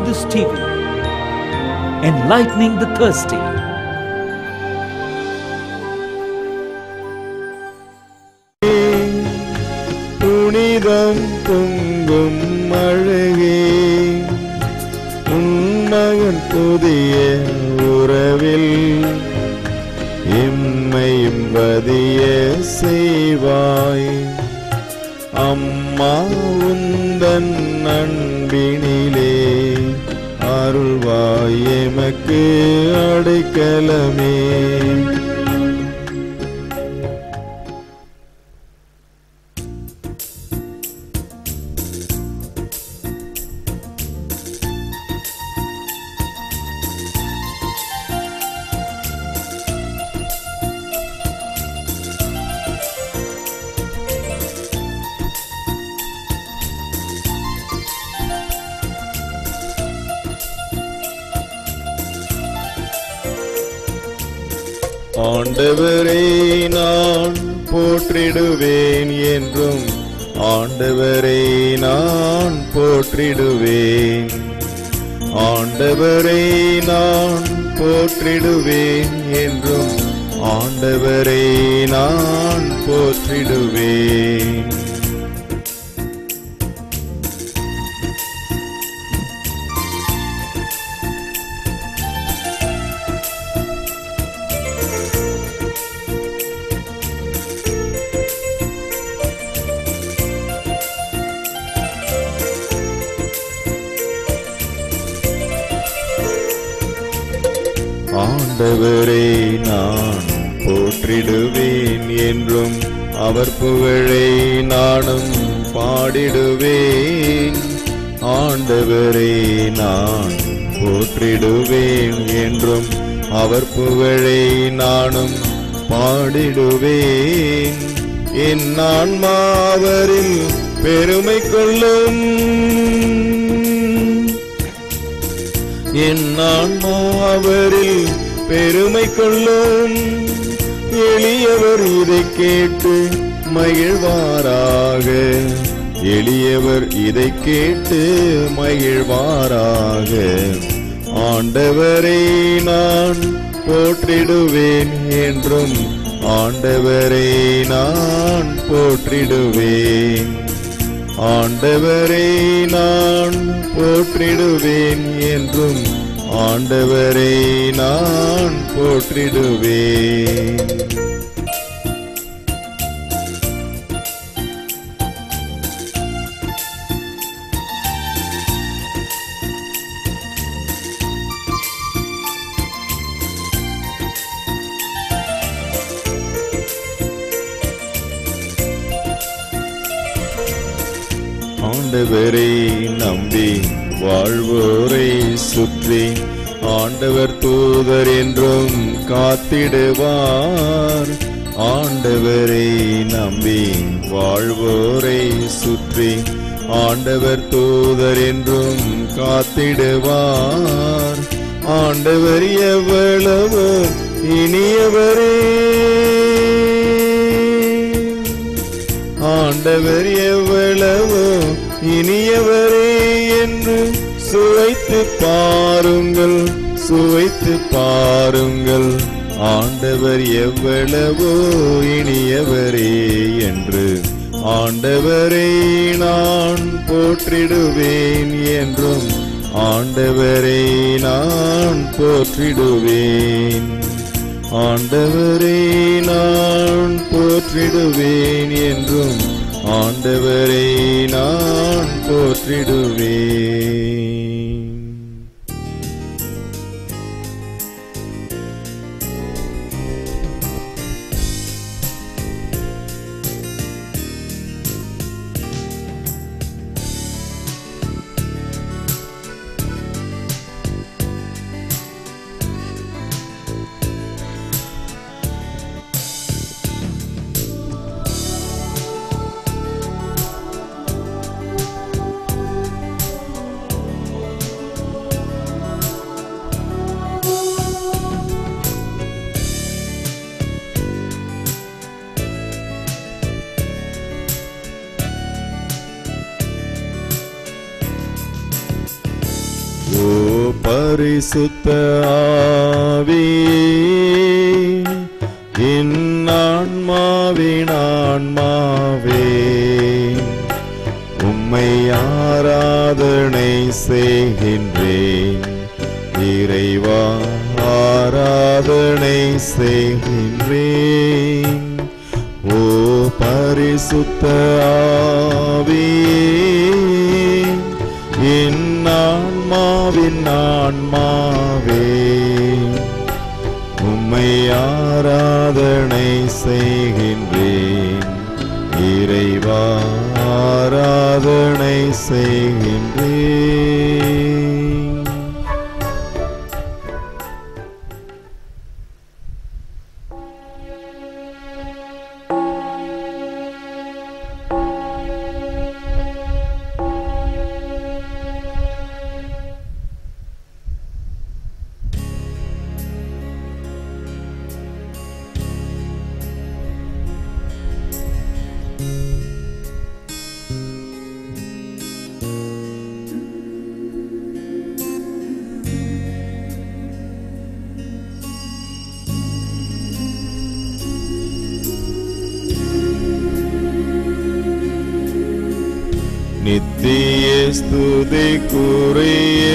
Buddhist TV, enlightening the thirsty. புனிதம் பொங்கும் அழகே உன்மகன் புதிய உறவில் எம்மையும் வதிய செய்வாய் அம்மா உந்தன் அன்பினிலே அருள்வாய் எமக்கு அடைக்கலமே ஆண்டவரை நான் போற்றிடுவேன் என்றும் ஆண்டவரை நான் போற்றிடுவேன் ஆண்டவரை நான் போற்றிடுவேன் என்றும் ஆண்டவரை நான் போற்றிடுவேன் ஆண்டவரை நான் போற்றிடுவேன் என்றும் அவர் புகழை நானும் பாடிடுவேன் ஆண்டவரை நான் போற்றிடுவேன் என்றும் அவர் புகழை நானும் பாடிடுவேன் என் ஆன்மாவரில் பெருமை கொள்ளும் என் ஆன்மாவரில் பெருமை கொள்ளும் எளியவர் இதை கேட்டு மகிழ்வாராக எளியவர் இதை கேட்டு மகிழ்வாராக ஆண்டவரை நான் போற்றிடுவேன் என்றும் ஆண்டவரை நான் போற்றிடுவேன் ஆண்டவரை நான் போற்றிடுவேன் என்றும் ஆண்டவரை நான் போற்றிடுவேன் ஆண்டவரை நம்பி வாழ்வோரை சுற்றி ஆண்டவர் தூதர் என்றும் காத்திடுவார் ஆண்டவரை நம்பி வாழ்வோரை சுற்றி ஆண்டவர் தூதர் என்றும் காத்திடுவார் ஆண்டவர் எவ்வளவு இனியவரே ஆண்டவர் எவ்வளவோ இனியவரே என்று சுவைத்து பாருங்கள் சுவைத்து பாருங்கள் ஆண்டவர் எவ்வளவோ இனியவரே என்று ஆண்டவரை நான் போற்றிடுவேன் என்றும் ஆண்டவரை நான் போற்றிடுவேன் ஆண்டவரை நான் போற்றிடுவேன் என்றும் ஆண்டவரை நான் போற்றிடுவேன் பரிசுத்த ஆவியே இந்நான்மாவின் ஆன்மாவே உம்மை ஆராதனை செய்கின்றேன் இறைவா ஆராதனை செய்கின்றேன் ஓ பரிசுத்த ஆவியே என் ஆன்மாவின் ஆன்மாவே உம்மை ஆராதனை செய்கின்றேன் இறைவா ஆராதனை செய்கின்றேன் நித்திய ஸ்துதிக்குரிய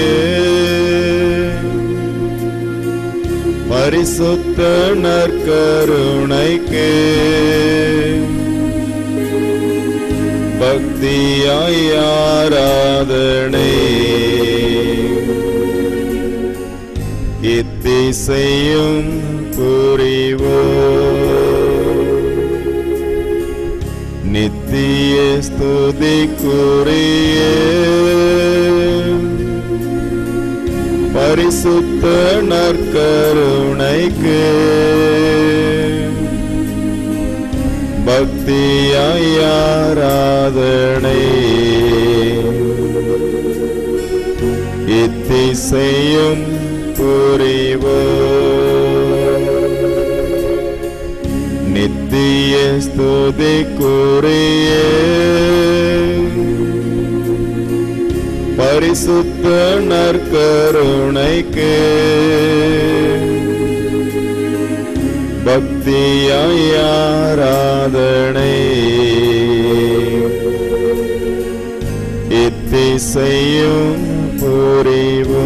பரிசுத்த நற்கருணைக்கு பக்தியாய் ஆராதனை இத்திசையும் புரிவோ நித்திய ஸ்துதிக்குரிய பரிசுத்த நற்கருணைக்கு பக்தியாய் ஆராதனை இத்திசையும் புரிவோ நித்திய ஸ்துதிக்குரிய பரிசுத்த நற்கருணைக்கு பக்தியாய் ஆராதனை இத்திசையும் புரிவோ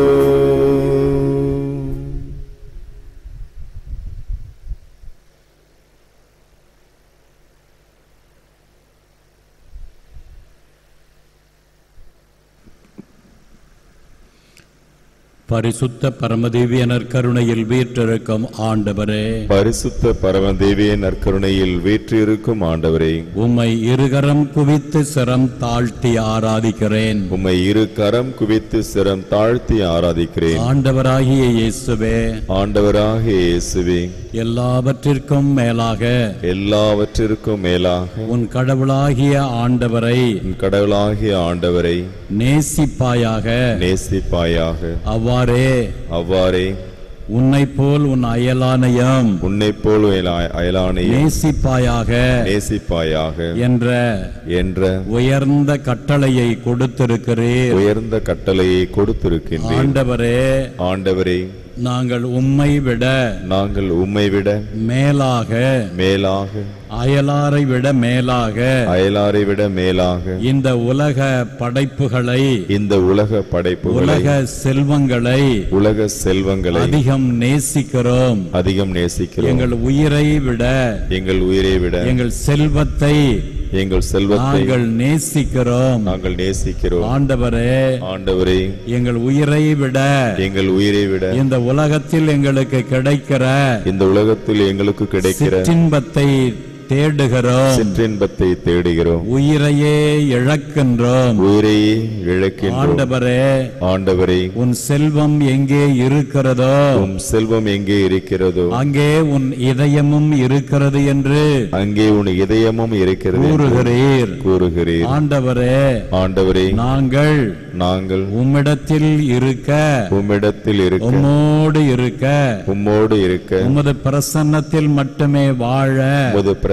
பரிசுத்த பரமதிவிய நற்கருணையில் வீற்றிருக்கும் ஆண்டவரே பரிசுத்த பரமதேவிய நற்கருணையில் வீற்றிருக்கும் ஆண்டவரே உம்மை இருகரம் குவித்து சிரம் தாழ்த்தி ஆராதிக்கிறேன் உம்மை இரு கரம் குவித்து சிரம் தாழ்த்தி ஆராதிக்கிறேன் ஆண்டவராகிய இயேசுவே ஆண்டவராகிய இயேசுவே எல்லாவற்றிற்கும் மேலாக எல்லாவற்றிற்கும் மேலாக உன் கடவுளாகிய ஆண்டவரை உன் கடவுளாகிய ஆண்டவரை நேசிப்பாயாக நேசிப்பாயாக அவ்வாறே அவ்வாறே உன்னை போல் உன் அயலானையும் உன்னைப் போல் அயலா- அயலானையும் நேசிப்பாயாக நேசிப்பாயாக என்ற என்ற உயர்ந்த கட்டளையை கொடுத்திருக்கிறீர் உயர்ந்த கட்டளையை கொடுத்திருக்கின்றேன் ஆண்டவரே ஆண்டவரே நாங்கள் உம்மை விட நாங்கள் உம்மை விட மேலாக மேலாக அயலாரை விட மேலாக அயலாரை விட மேலாக இந்த உலக படைப்புகளை இந்த உலக படைப்புகளை உலக செல்வங்களை உலக செல்வங்களை அதிகம் நேசிக்கிறோம் அதிகம் நேசிக்கிறோம் எங்கள் உயிரை விட எங்கள் உயிரை விட எங்கள் செல்வத்தை எங்கள் செல்வத்தை நாங்கள் நேசிக்கிறோம் நாங்கள் நேசிக்கிறோம் ஆண்டவரே ஆண்டவரே எங்கள் உயிரை விட எங்கள் உயிரை விட இந்த உலகத்தில் எங்களுக்கு கிடைக்கிற இந்த உலகத்தில் எங்களுக்கு கிடைக்கிற சிற்றின்பத்தை தேடுகிறோம் சிற்றின்பத்தை தேடுகிறோம் உயிரையே இழக்கின்றோம் உயிரையே இழக்கின்றோம் ஆண்டவரே ஆண்டவரே உன் செல்வம் எங்கே இருக்கிறதோ உம் செல்வம் எங்கே இருக்கிறதோ அங்கே உன் இதயமும் இருக்கிறது என்று அங்கே உன் இதயமும் இருக்கிறது என்று கூறுகிறீர் கூறுகிறீர் ஆண்டவரே ஆண்டவரே நாங்கள் நாங்கள் உம்மிடத்தில் இருக்க உம்மிடத்தில் இருக்க உம்மோடு இருக்க உம்மோடு இருக்க உமது பிரசன்னத்தில் மட்டுமே வாழ உமது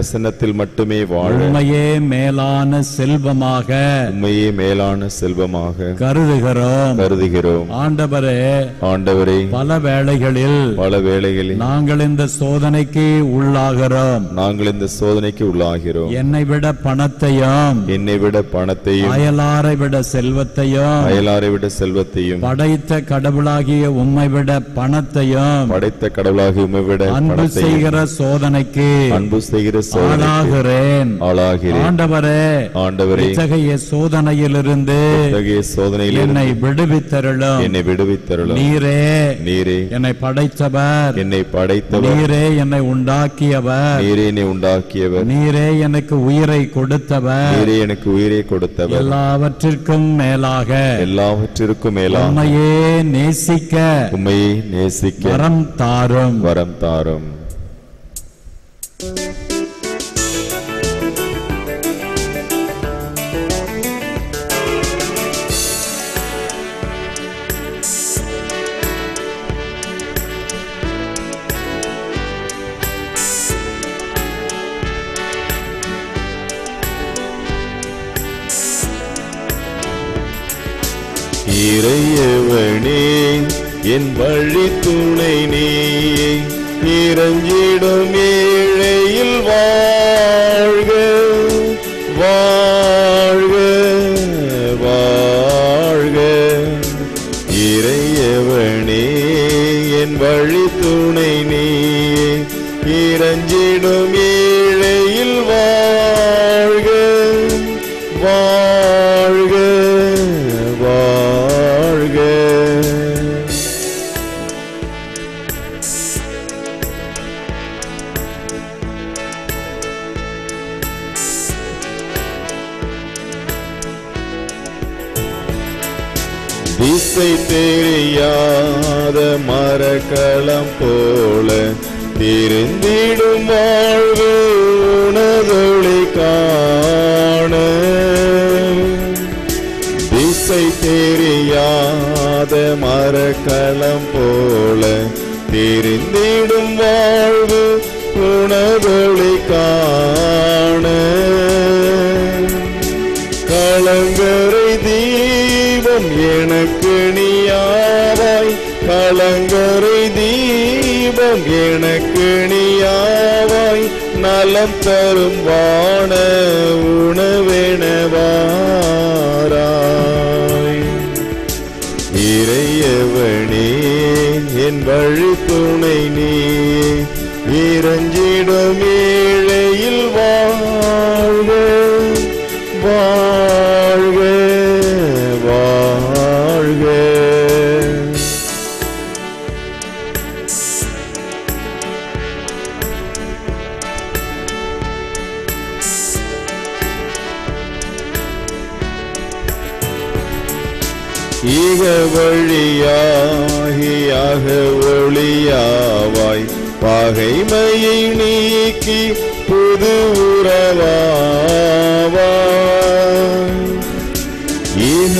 பிரசன்னத்தில் மட்டுமே வாழ உண்மையே மேலான செல்வமாக உண்மையே மேலான செல்வமாக கருதுகிறோம் கருதுகிறோம் ஆண்டவரே ஆண்டவரே பல வேளைகளில் பல வேளைகளில் நாங்கள் இந்த சோதனைக்கு உள்ளாகிறோம் நாங்கள் இந்த சோதனைக்கு உள்ளாகிறோம் என்னை விட பணத்தையும் என்னை விட பணத்தையும் அயலாரை விட செல்வத்தையும் அயலாரை விட செல்வத்தையும் படைத்த கடவுளாகிய உம்மை விட பணத்தையும் படைத்த கடவுளாகி உம்மை விட அன்பு பணத்தையும் செய்கிற சோதனைக்கு அன்பு செய்கிற சோதனை ஆளாகிறேன் ஆளாகிறேன் ஆண்டவரே ஆண்டவரே இத்தகைய சோதனையிலிருந்து இத்தகைய சோதனையில் என்னை விடுவித்தருளும் என்னை விடுவித்தருளும் நீரே நீரே என்னை படைத்தவர் என்னை படைத்தவர் நீரே என்னை உண்டாக்கியவர் நீரே என்னை உண்டாக்கியவர் நீரே எனக்கு உயிரை கொடுத்தவர் நீரே எனக்கு உயிரை கொடுத்தவர் எல்லாவற்றிற்கும் மேலாக எல்லாவற்றிற்கும் மேலாக உம்மையே நேசிக்க உண்மையை நேசிக்க வரம் தாரும் வரம் தாரும் இறையவனே என் வழி துணை நீயே இறஞ்சிடும் ஏழையில் வாழ்க வாழ்க வாழ்க இறையவனே என் வழி துணை நீயே இறஞ்சிடும் ஏழையில் வாழ்க வாழ்க வாழ்க திசை தெரியாத மரக்களம் போல திருந்திடும் வாழ்வு உணதொளி காண திசை தெரியாத மரக்களம் போல தெரிந்திடும் வாழ்வு உணவொளி காண களங்கரை தீபம் எனக்கு நீயாவாய் களங்கரை தீபம் எனக்கு நீயாவாய் நலம் தரும் வான உணவெனவாராய் இறையவனே என் வழி துணை நீ இறஞ்சிடும் ஏழையில் வாழ்க வாழ்க வாழ்க ஈக வழியாகியாக ஒளியாவாய் பகைமையை நீக்கி புது உறவாவாய் ஈக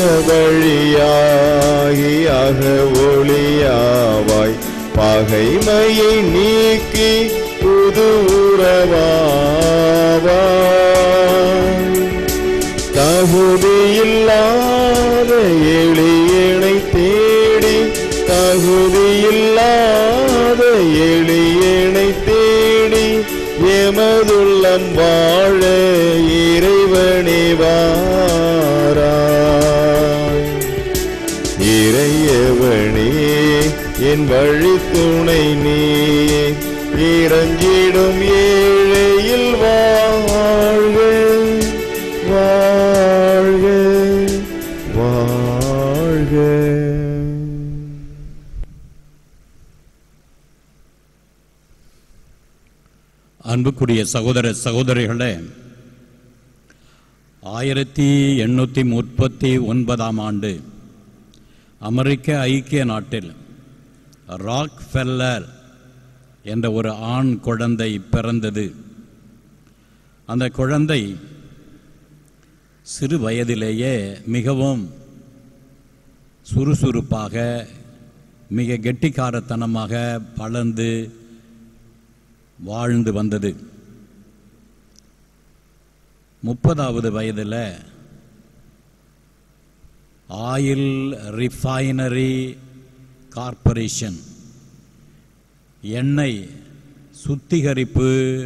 வழியாகியாக ஒளியாவாய் பகைமையை நீக்கி புது உறவாவாய் தகுதியில்லாத எளியனை தேடி தகுதியில்லாத எளியனை தேடி எமதுள்ளம் வாழ இறைவனே வாராய் இறையவனே என் வழி துணை நீ இறஞ்சிடும் ஏழையில் வாழ்க வாழ்க வாழ்க அன்புக்குரிய சகோதர சகோதரிகளே ஆயிரத்தி எண்ணூற்றி முப்பத்தி ஒன்பதாம் ஆண்டு அமெரிக்க ஐக்கிய நாட்டில் ராக் ஃபெல்லர் என்ற ஒரு ஆண் குழந்தை பிறந்தது அந்த குழந்தை சிறு வயதிலேயே மிகவும் சுறுசுறுப்பாக மிக கெட்டிக்காரத்தனமாக வளர்ந்து வாழ்ந்து வந்தது முப்பதாவது வயதில் ஆயில் ரிஃபைனரி கார்ப்பரேஷன் எண்ணெய் சுத்திகரிப்பு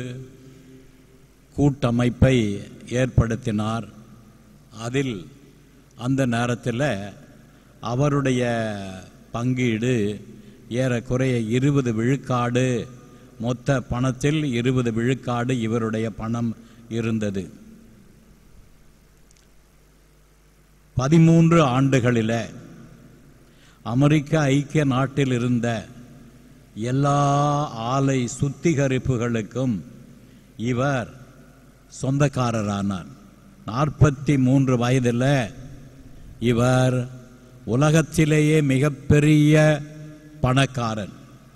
கூட்டமைப்பை ஏற்படுத்தினார் அதில் அந்த நேரத்தில் அவருடைய பங்கீடு ஏறக்குறைய இருபது விழுக்காடு மொத்த பணத்தில் இருபது விழுக்காடு இவருடைய பணம் இருந்தது பதிமூன்று ஆண்டுகளில் அமெரிக்க ஐக்கிய நாட்டில் இருந்த எல்லா ஆலை சுத்திகரிப்புகளுக்கும் இவர் சொந்தக்காரரானார் நாற்பத்தி மூன்று வயதில் இவர் உலகத்திலேயே மிகப்பெரிய பணக்காரன்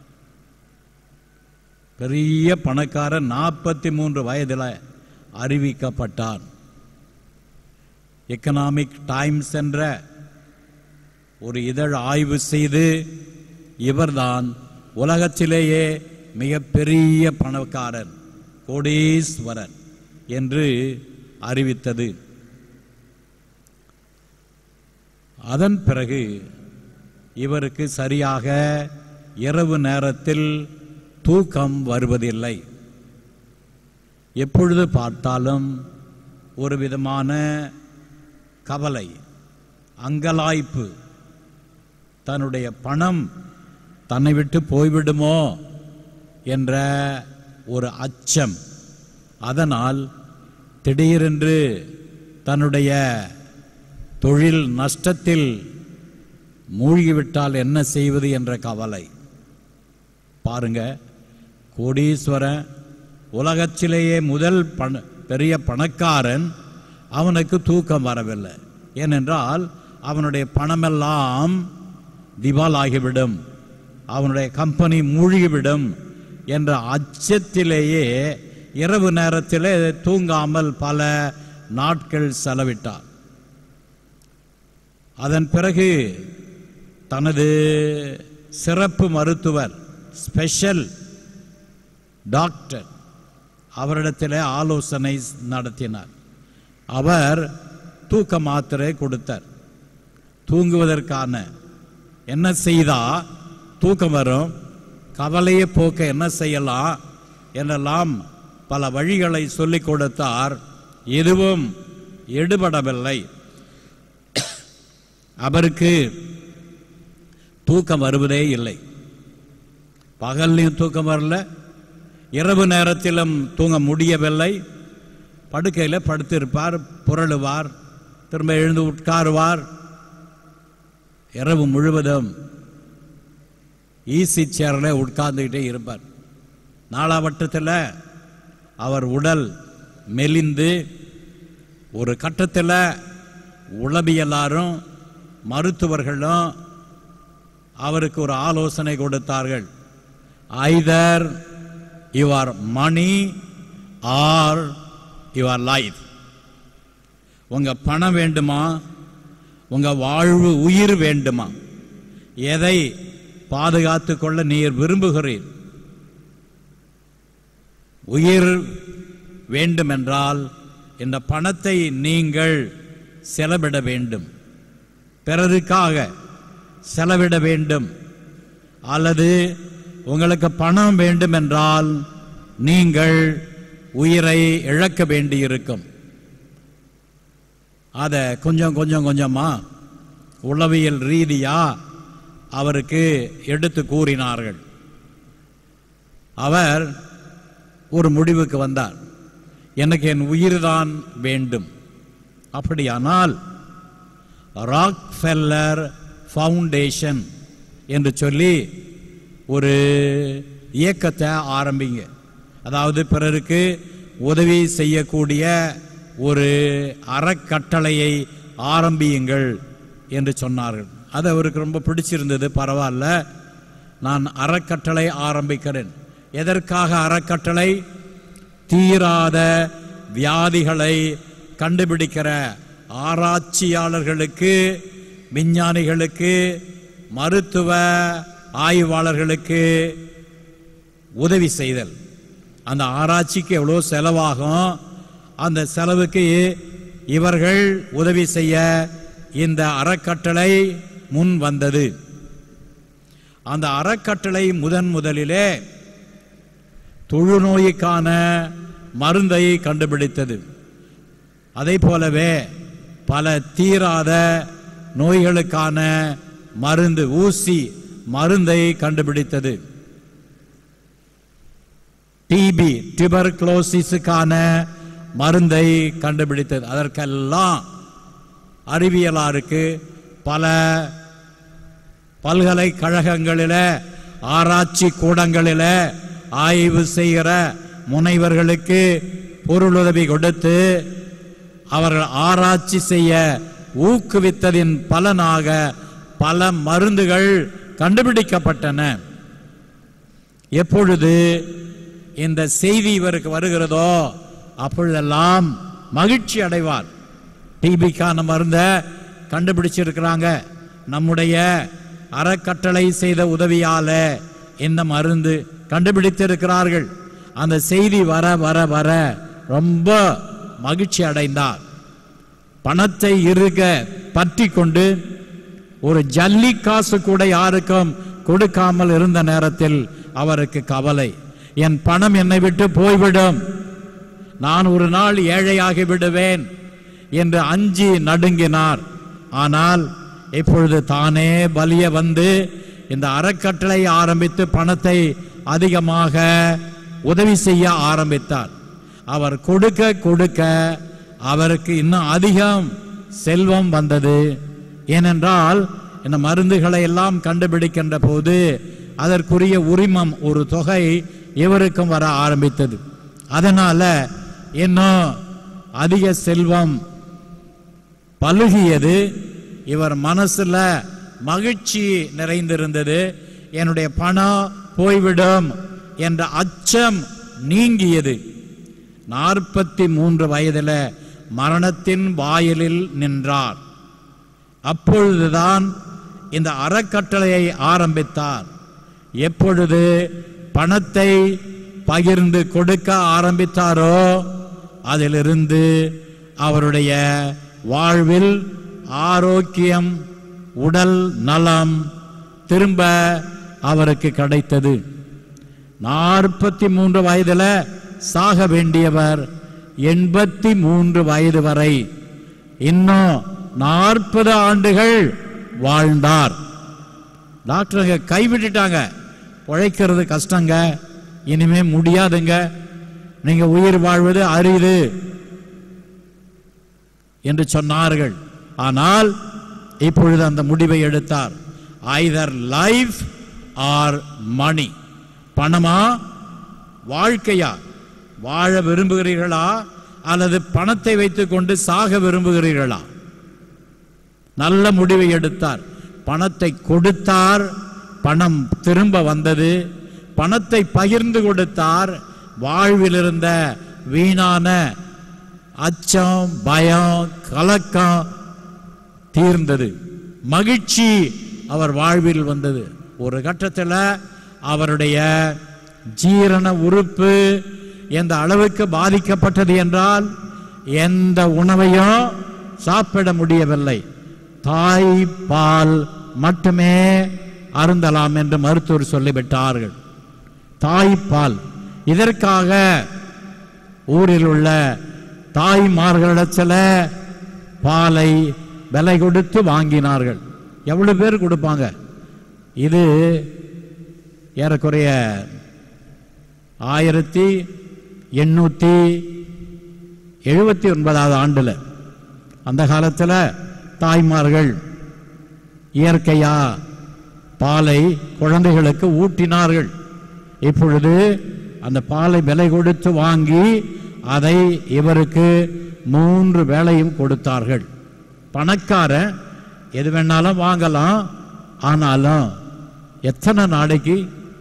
பெரிய பணக்காரன் நாற்பத்தி மூன்று வயதில் அறிவிக்கப்பட்டார் எக்கனாமிக் டைம்ஸ் என்ற ஒரு இதழ் ஆய்வு செய்து இவர்தான் உலகத்திலேயே மிகப்பெரிய பணக்காரன் கோடீஸ்வரன் என்று அறிவித்தது அதன் பிறகு இவருக்கு சரியாக இரவு நேரத்தில் தூக்கம் வருவதில்லை எப்பொழுது பார்த்தாலும் ஒரு விதமான கவலை அங்கலாய்ப்பு தன்னுடைய பணம் தன்னை விட்டு போய்விடுமோ என்ற ஒரு அச்சம் அதனால் திடீரென்று தன்னுடைய தொழில் நஷ்டத்தில் மூழ்கிவிட்டால் என்ன செய்வது என்ற கவலை பாருங்க கோடீஸ்வரன் உலகத்திலேயே முதல் பண பெரிய பணக்காரன் அவனுக்கு தூக்கம் வரவில்லை ஏனென்றால் அவனுடைய பணமெல்லாம் திவாலாகிவிடும் அவனுடைய கம்பெனி மூழ்கிவிடும் என்ற அச்சத்திலேயே இரவு நேரத்திலே தூங்காமல் பல நாட்கள் செலவிட்டார் அதன் பிறகு தனது சிறப்பு மருத்துவர் ஸ்பெஷல் டாக்டர் அவரிடத்தில் ஆலோசனை நடத்தினார் அவர் தூக்க மாத்திரை கொடுத்தார் தூங்குவதற்கான என்ன செய்தா தூக்கம் வரும் கவலையை போக்க என்ன செய்யலாம் என்றெல்லாம் பல வழிகளை சொல்லிக் கொடுத்தார் எதுவும் எடுபடவில்லை அவருக்கு தூக்கம் வருவதே இல்லை பகல்லையும் தூக்கம் வரல இரவு நேரத்திலும் தூங்க முடியவில்லை படுக்கையில் படுத்திருப்பார் புரளுவார் திரும்ப எழுந்து உட்காருவார் இரவு முழுவதும் ஈசி சேரில் உட்கார்ந்துக்கிட்டே இருப்பார் நாலாவட்டத்தில் அவர் உடல் மெலிந்து ஒரு கட்டத்தில் உளவியலாரும் மருத்துவர்களும் அவருக்கு ஒரு ஆலோசனை கொடுத்தார்கள் either your money or your life உங்க பணம் வேண்டுமா உங்க வாழ்வு உயிர் வேண்டுமா எதை பாதுகாத்து கொள்ள நீர் விரும்புகிறீர் உயிர் வேண்டுமென்றால் இந்த பணத்தை நீங்கள் செலவிட வேண்டும் பிறருக்காக செலவிட வேண்டும் அல்லது உங்களுக்கு பணம் வேண்டும் என்றால் நீங்கள் உயிரை இழக்க வேண்டியிருக்கும் அதை கொஞ்சம் கொஞ்சம் கொஞ்சமா உளவியல் ரீதியா அவருக்கு எடுத்து கூறினார்கள் அவர் ஒரு முடிவுக்கு வந்தார் எனக்கு என் உயிர்தான் வேண்டும் அப்படியானால் ராக் ஃபெல்லர் ஃபவுண்டேஷன் என்று சொல்லி ஒரு இயக்கத்தை ஆரம்பிங்க அதாவது பிறருக்கு உதவி செய்யக்கூடிய ஒரு அறக்கட்டளையை ஆரம்பியுங்கள் என்று சொன்னார்கள் அது அவருக்கு ரொம்ப பிடிச்சிருந்தது பரவாயில்ல நான் அறக்கட்டளை ஆரம்பிக்கிறேன் எதற்காக அறக்கட்டளை தீராத வியாதிகளை கண்டுபிடிக்கிற ஆராய்ச்சியாளர்களுக்கு விஞ்ஞானிகளுக்கு மருத்துவ ஆய்வாளர்களுக்கு உதவி செய்தல் அந்த ஆராய்ச்சிக்கு எவ்வளோ செலவாகும் அந்த செலவுக்கு இவர்கள் உதவி செய்ய இந்த அறக்கட்டளை முன் வந்தது அந்த அறக்கட்டளை முதன் முதலிலே தொழுநோய்க்கான மருந்தை கண்டுபிடித்தது அதை போலவே பல தீராத நோய்களுக்கான மருந்து ஊசி மருந்தை கண்டுபிடித்தது டிபி டியூபர்குலோசிஸுக்கான மருந்தை கண்டுபிடித்தது அதற்கெல்லாம் அறிவியலாருக்கு பல பல்கலைக்கழகங்களில ஆராய்ச்சி கூடங்களில ஆய்வு செய்கிற முனைவர்களுக்கு பொருளுதவி கொடுத்து அவர்கள் ஆராய்ச்சி செய்ய ஊக்குவித்ததின் பலனாக பல மருந்துகள் கண்டுபிடிக்கப்பட்டன எப்பொழுது இந்த செய்தி இவருக்கு வருகிறதோ அப்பொழுதெல்லாம் மகிழ்ச்சி அடைவார் டிபிக்கான மருந்தை கண்டுபிடிச்சிருக்கிறாங்க நம்முடைய அறக்கட்டளை செய்த உதவியால இந்த மருந்து கண்டுபிடித்திருக்கிறார்கள் அந்த செய்தி வர வர வர ரொம்ப மகிழ்ச்சி அடைந்தார் பணத்தை இருக பற்றி கொண்டு ஒரு ஜல்லி காசு கூட யாருக்கும் கொடுக்காமல் இருந்த நேரத்தில் அவருக்கு கவலை என் பணம் என்னை விட்டு போய்விடும் நான் ஒரு நாள் ஏழையாகி விடுவேன் என்று அஞ்சி நடுங்கினார் ஆனால் இப்பொழுது தானே பலிய வந்து இந்த அறக்கட்டளை ஆரம்பித்து பணத்தை அதிகமாக உதவி செய்ய ஆரம்பித்தார் அவர் கொடுக்க கொடுக்க அவருக்கு இன்னும் அதிகம் செல்வம் வந்தது ஏனென்றால் இந்த மருந்துகளை எல்லாம் கண்டுபிடிக்கின்ற போது அதற்குரிய உரிமம் ஒரு தொகை இவருக்கும் வர ஆரம்பித்தது அதனால இன்னும் அதிக செல்வம் பழுகியது இவர் மனசுல மகிழ்ச்சி நிறைந்திருந்தது என்னுடைய பணம் போய்விடும் என்ற அச்சம் நீங்கியது நாற்பத்தி மூன்று வயதில் மரணத்தின் வாயிலில் நின்றார் அப்பொழுதுதான் இந்த அறக்கட்டளையை ஆரம்பித்தார் எப்பொழுது பணத்தை பகிர்ந்து கொடுக்க ஆரம்பித்தாரோ அதிலிருந்து அவருடைய வாழ்வில் ஆரோக்கியம் உடல் நலம் திரும்ப அவருக்கு கிடைத்தது நாற்பத்தி மூன்று வயதுல சாக வேண்டியவர் எண்பத்தி மூன்று வயது வரை இன்னும் நாற்பது ஆண்டுகள் வாழ்ந்தார் டாக்டருங்க கைவிட்டுட்டாங்க உழைக்கிறது கஷ்டங்க இனிமே முடியாதுங்க நீங்க உயிர் வாழ்வது அரிது என்று சொன்னார்கள் ஆனால் இப்பொழுது அந்த முடிவை எடுத்தார் ஐதர் லைஃப் ஆர் மணி பணமா வாழ்க்கையா வாழ விரும்புகிறீர்களா அல்லது பணத்தை வைத்துக்கொண்டு சாக விரும்புகிறீர்களா நல்ல முடிவை எடுத்தார் பணத்தை கொடுத்தார் பணம் திரும்ப வந்தது பணத்தை பகிர்ந்து கொடுத்தார் வாழ்வில் இருந்த வீணான அச்சம் பயம் கலக்கம் தீர்ந்தது மகிழ்ச்சி அவர் வாழ்வில் வந்தது ஒரு கட்டத்தில் அவருடைய ஜீரண உறுப்பு எந்த அளவுக்கு பாதிக்கப்பட்டது என்றால் எந்த உணவையும் சாப்பிட முடியவில்லை தாய் பால் மட்டுமே அருந்தலாம் என்று மருத்துவர் சொல்லிவிட்டார்கள் தாய்ப்பால் இதற்காக ஊரில் உள்ள தாய்மார்களிடத்தில் பாலை விலை கொடுத்து வாங்கினார்கள் எவ்வளவு பேர் கொடுப்பாங்க இது ஏறக்குறைய ஆயிரத்தி எண்ணூற்றி எழுபத்தி ஒன்பதாவது ஆண்டில் அந்த காலத்தில் தாய்மார்கள் இயற்கையா பாலை குழந்தைகளுக்கு ஊட்டினார்கள் இப்பொழுது அந்த பாலை விலை கொடுத்து வாங்கி அதை இவருக்கு மூன்று வேளையும் கொடுத்தார்கள் பணக்காரன் எது வேணாலும் வாங்கலாம் ஆனாலும் எத்தனை நாளைக்கு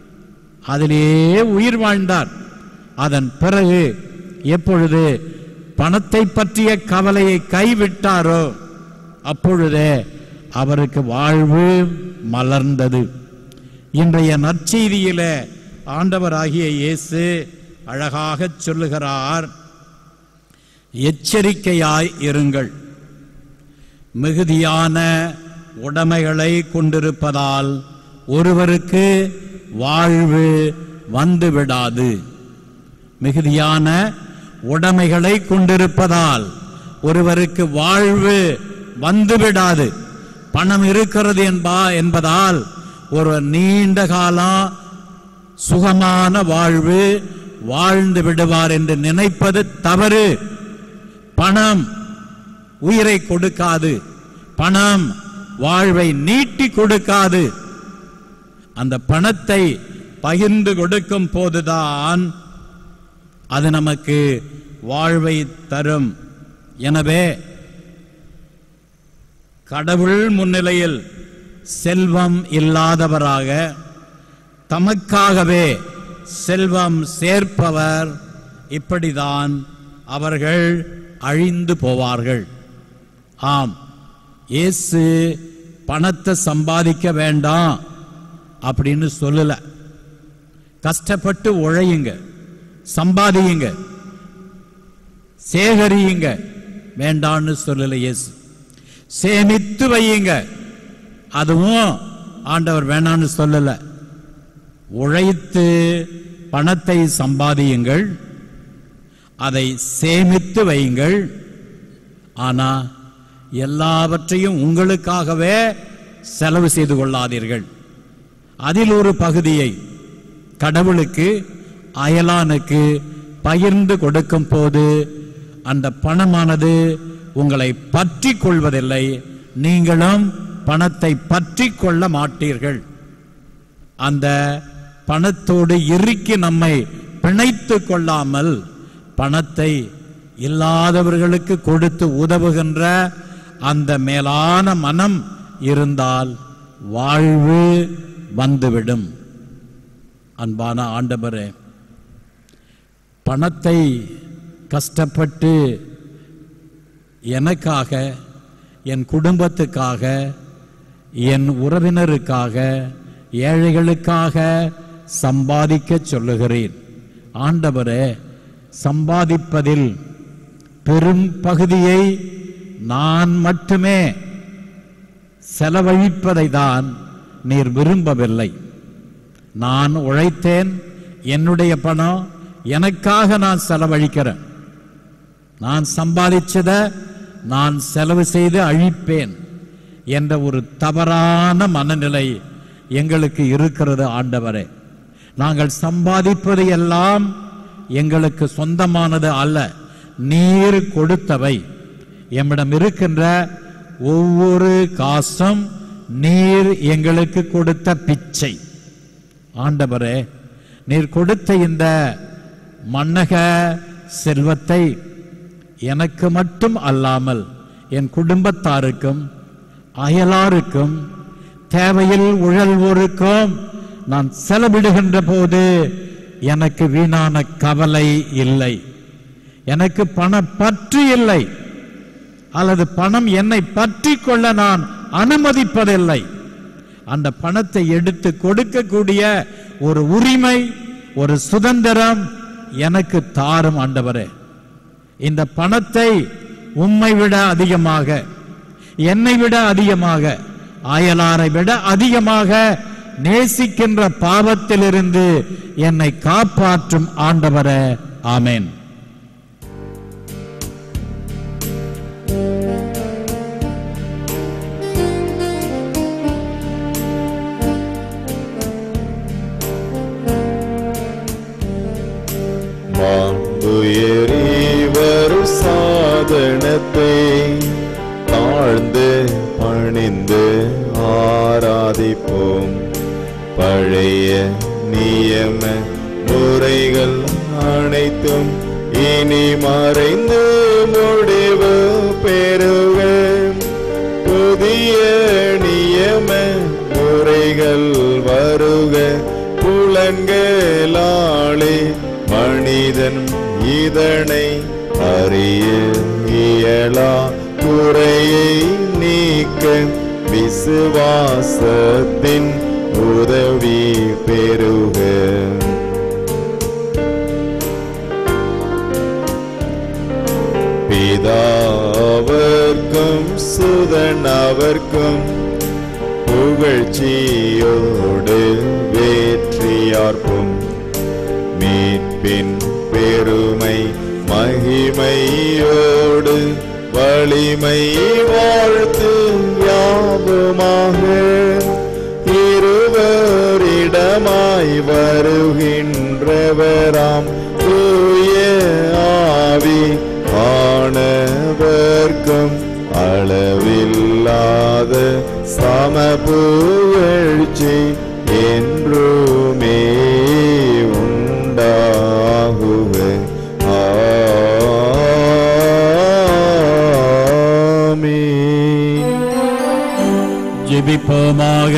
அதிலேயே உயிர் வாழ்ந்தார் அதன் பிறகு எப்பொழுது பணத்தை பற்றிய கவலையை கைவிட்டாரோ அப்பொழுதே அவருக்கு வாழ்வு மலர்ந்தது இன்றைய நற்செய்தியில ஆண்டவராகிய இயேசு அழகாக சொல்லுகிறார் எச்சரிக்கையாய் இருங்கள் மிகுதியான உடைமைகளை கொண்டிருப்பதால் ஒருவருக்கு வாழ்வு வந்துவிடாது மிகுதியான உடைமைகளை கொண்டிருப்பதால் ஒருவருக்கு வாழ்வு வந்துவிடாது பணம் இருக்கிறது என்பா என்பதால் ஒருவர் நீண்ட காலம் சுகமான வாழ்வு வாழ்ந்து விடுவார் என்று நினைப்பது தவறு பணம் உயிரை கொடுக்காது பணம் வாழ்வை நீட்டி கொடுக்காது அந்த பணத்தை பகிர்ந்து கொடுக்கும் போதுதான் அது நமக்கு வாழ்வை தரும் எனவே கடவுள் முன்னிலையில் செல்வம் இல்லாதவராக தமக்காகவே செல்வம் சேர்ப்பவர் இப்படிதான் அவர்கள் அழிந்து போவார்கள் ஆம் இயேசு பணத்தை சம்பாதிக்க வேண்டாம் அப்படின்னு சொல்லல கஷ்டப்பட்டு உழையுங்க சம்பாதியுங்க சேகரியுங்க வேண்டான்னு சொல்லல இயேசு சேமித்து வையுங்க அதுவும் ஆண்டவர் வேணான்னு சொல்லல உழைத்து பணத்தை சம்பாதியுங்கள் அதை சேமித்து வையுங்கள் ஆனா எல்லாவற்றையும் உங்களுக்காகவே செலவு செய்து கொள்ளாதீர்கள் அதில் ஒரு பகுதியை கடவுளுக்கு அயலானுக்கு பகிர்ந்து கொடுக்கும் போது அந்த பணமானது உங்களை பற்றி கொள்வதில்லை நீங்களும் பணத்தை பற்றி கொள்ள மாட்டீர்கள் அந்த பணத்தோடு இறுக்கி நம்மை பிணைத்து கொள்ளாமல் பணத்தை இல்லாதவர்களுக்கு கொடுத்து உதவுகின்ற அந்த மேலான மனம் இருந்தால் வாழ்வு வந்துவிடும் அன்பான ஆண்டவரே பணத்தை கஷ்டப்பட்டு எனக்காக என் குடும்பத்துக்காக என் உறவினருக்காக ஏழைகளுக்காக சம்பாதிக்க சொல்லுகிறேன் ஆண்டவரே சம்பாதிப்பதில் பெரும் பகுதியை நான் மட்டுமே செலவழிப்பதை தான் நீர் விரும்பவில்லை நான் உழைத்தேன் என்னுடைய பணம் எனக்காக நான் செலவழிக்கிறேன் நான் சம்பாதிச்சத நான் செலவு செய்து அழிப்பேன் என்ற ஒரு தவறான மனநிலை எங்களுக்கு இருக்கிறது ஆண்டவரே நாங்கள் சம்பாதிப்பது எல்லாம் எங்களுக்கு சொந்தமானது அல்ல நீர் கொடுத்தவை எம்மிடம் இருக்கின்ற ஒவ்வொரு காசும் நீர் எங்களுக்கு கொடுத்த பிச்சை ஆண்டவரே நீர் கொடுத்த இந்த மன்னக செல்வத்தை எனக்கு மட்டும் அல்லாமல் என் குடும்பத்தாருக்கும் அயலாருக்கும் தேவையில் உழல்வோருக்கும் நான் செலவிடுகின்ற போது எனக்கு வீணான கவலை இல்லை எனக்கு பண பற்று இல்லை அல்லது பணம் என்னை பற்றி கொள்ள நான் அனுமதிப்பதில்லை அந்த பணத்தை எடுத்து கொடுக்கக்கூடிய ஒரு உரிமை ஒரு சுதந்திரம் எனக்கு தாரும் ஆண்டவரே இந்த பணத்தை உம்மை விட அதிகமாக என்னை விட அதிகமாக அயலாரை விட அதிகமாக நேசிக்கின்ற பாவத்திலிருந்து என்னை காப்பாற்றும் ஆண்டவரே ஆமென் மாண்புயரிவரு சாதனத்தை தாழ்ந்து பணிந்து ஆராதிப்போம் பழைய நியம முறைகள் அனைத்தும் இனி மறைந்து முடிவு பெறுக புதிய நியம முறைகள் வருக புலன்களாலே மனிதன் இதனை அறிய இயலா குறையை நீக்க விசுவாசத்தின் உதவி பெறுக தேவன் அவர்க்கும் புகழ்ச்சியோடு வேற்றியார்க்கும் மீட்பின் பெருமை மகிமையோடு வலிமை வாழ்த்து யாவுமாக இருவரிடமாய் வருகின்றவராம் தூய ஆவி ஆனவர்க்கும் அளவில்லாத சம புகழ்ச்சி என்றுமே உண்டாகுக ஆமீன் ஜெபிப்போமாக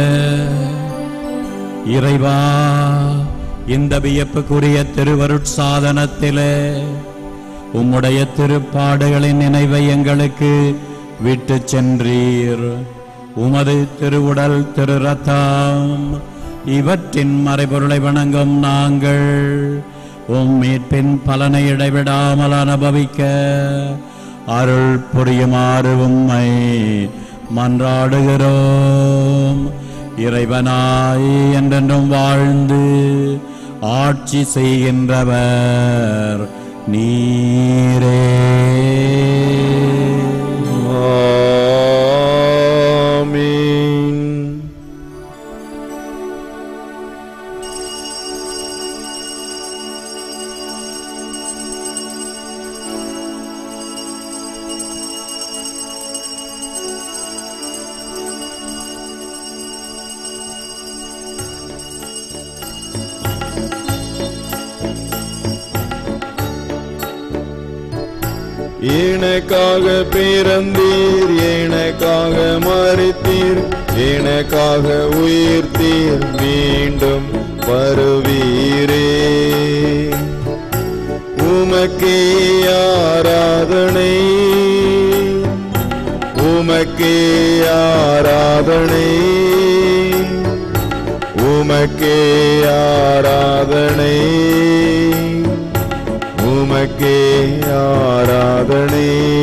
இறைவா இந்த வியப்புக்குரிய திருவருட்சாதனத்திலே உம்முடைய திருப்பாடுகளின் நினைவை எங்களுக்கு விட்டு சென்றீர் உமது திருவுடல் திரு ரத்தம் இவற்றின் மறைபொருளை வணங்கும் நாங்கள் உம் மீட்பின் பலனை இடைவிடாமல் அனுபவிக்க அருள் புரியுமாறு உம்மை மன்றாடுகிறோம் இறைவனாய் என்றென்றும் வாழ்ந்து ஆட்சி செய்கின்றவர் நீரே ஆமீன் எனக்காக பிறந்தீர் எனக்காக மறித்தீர் எனக்காக உயிர்த்தீர் மீண்டும் வருவீரே உமக்கே ஆராதனை உமக்கே ஆராதனை உமக்கே ஆராதனை உமக்கே ஆராதனை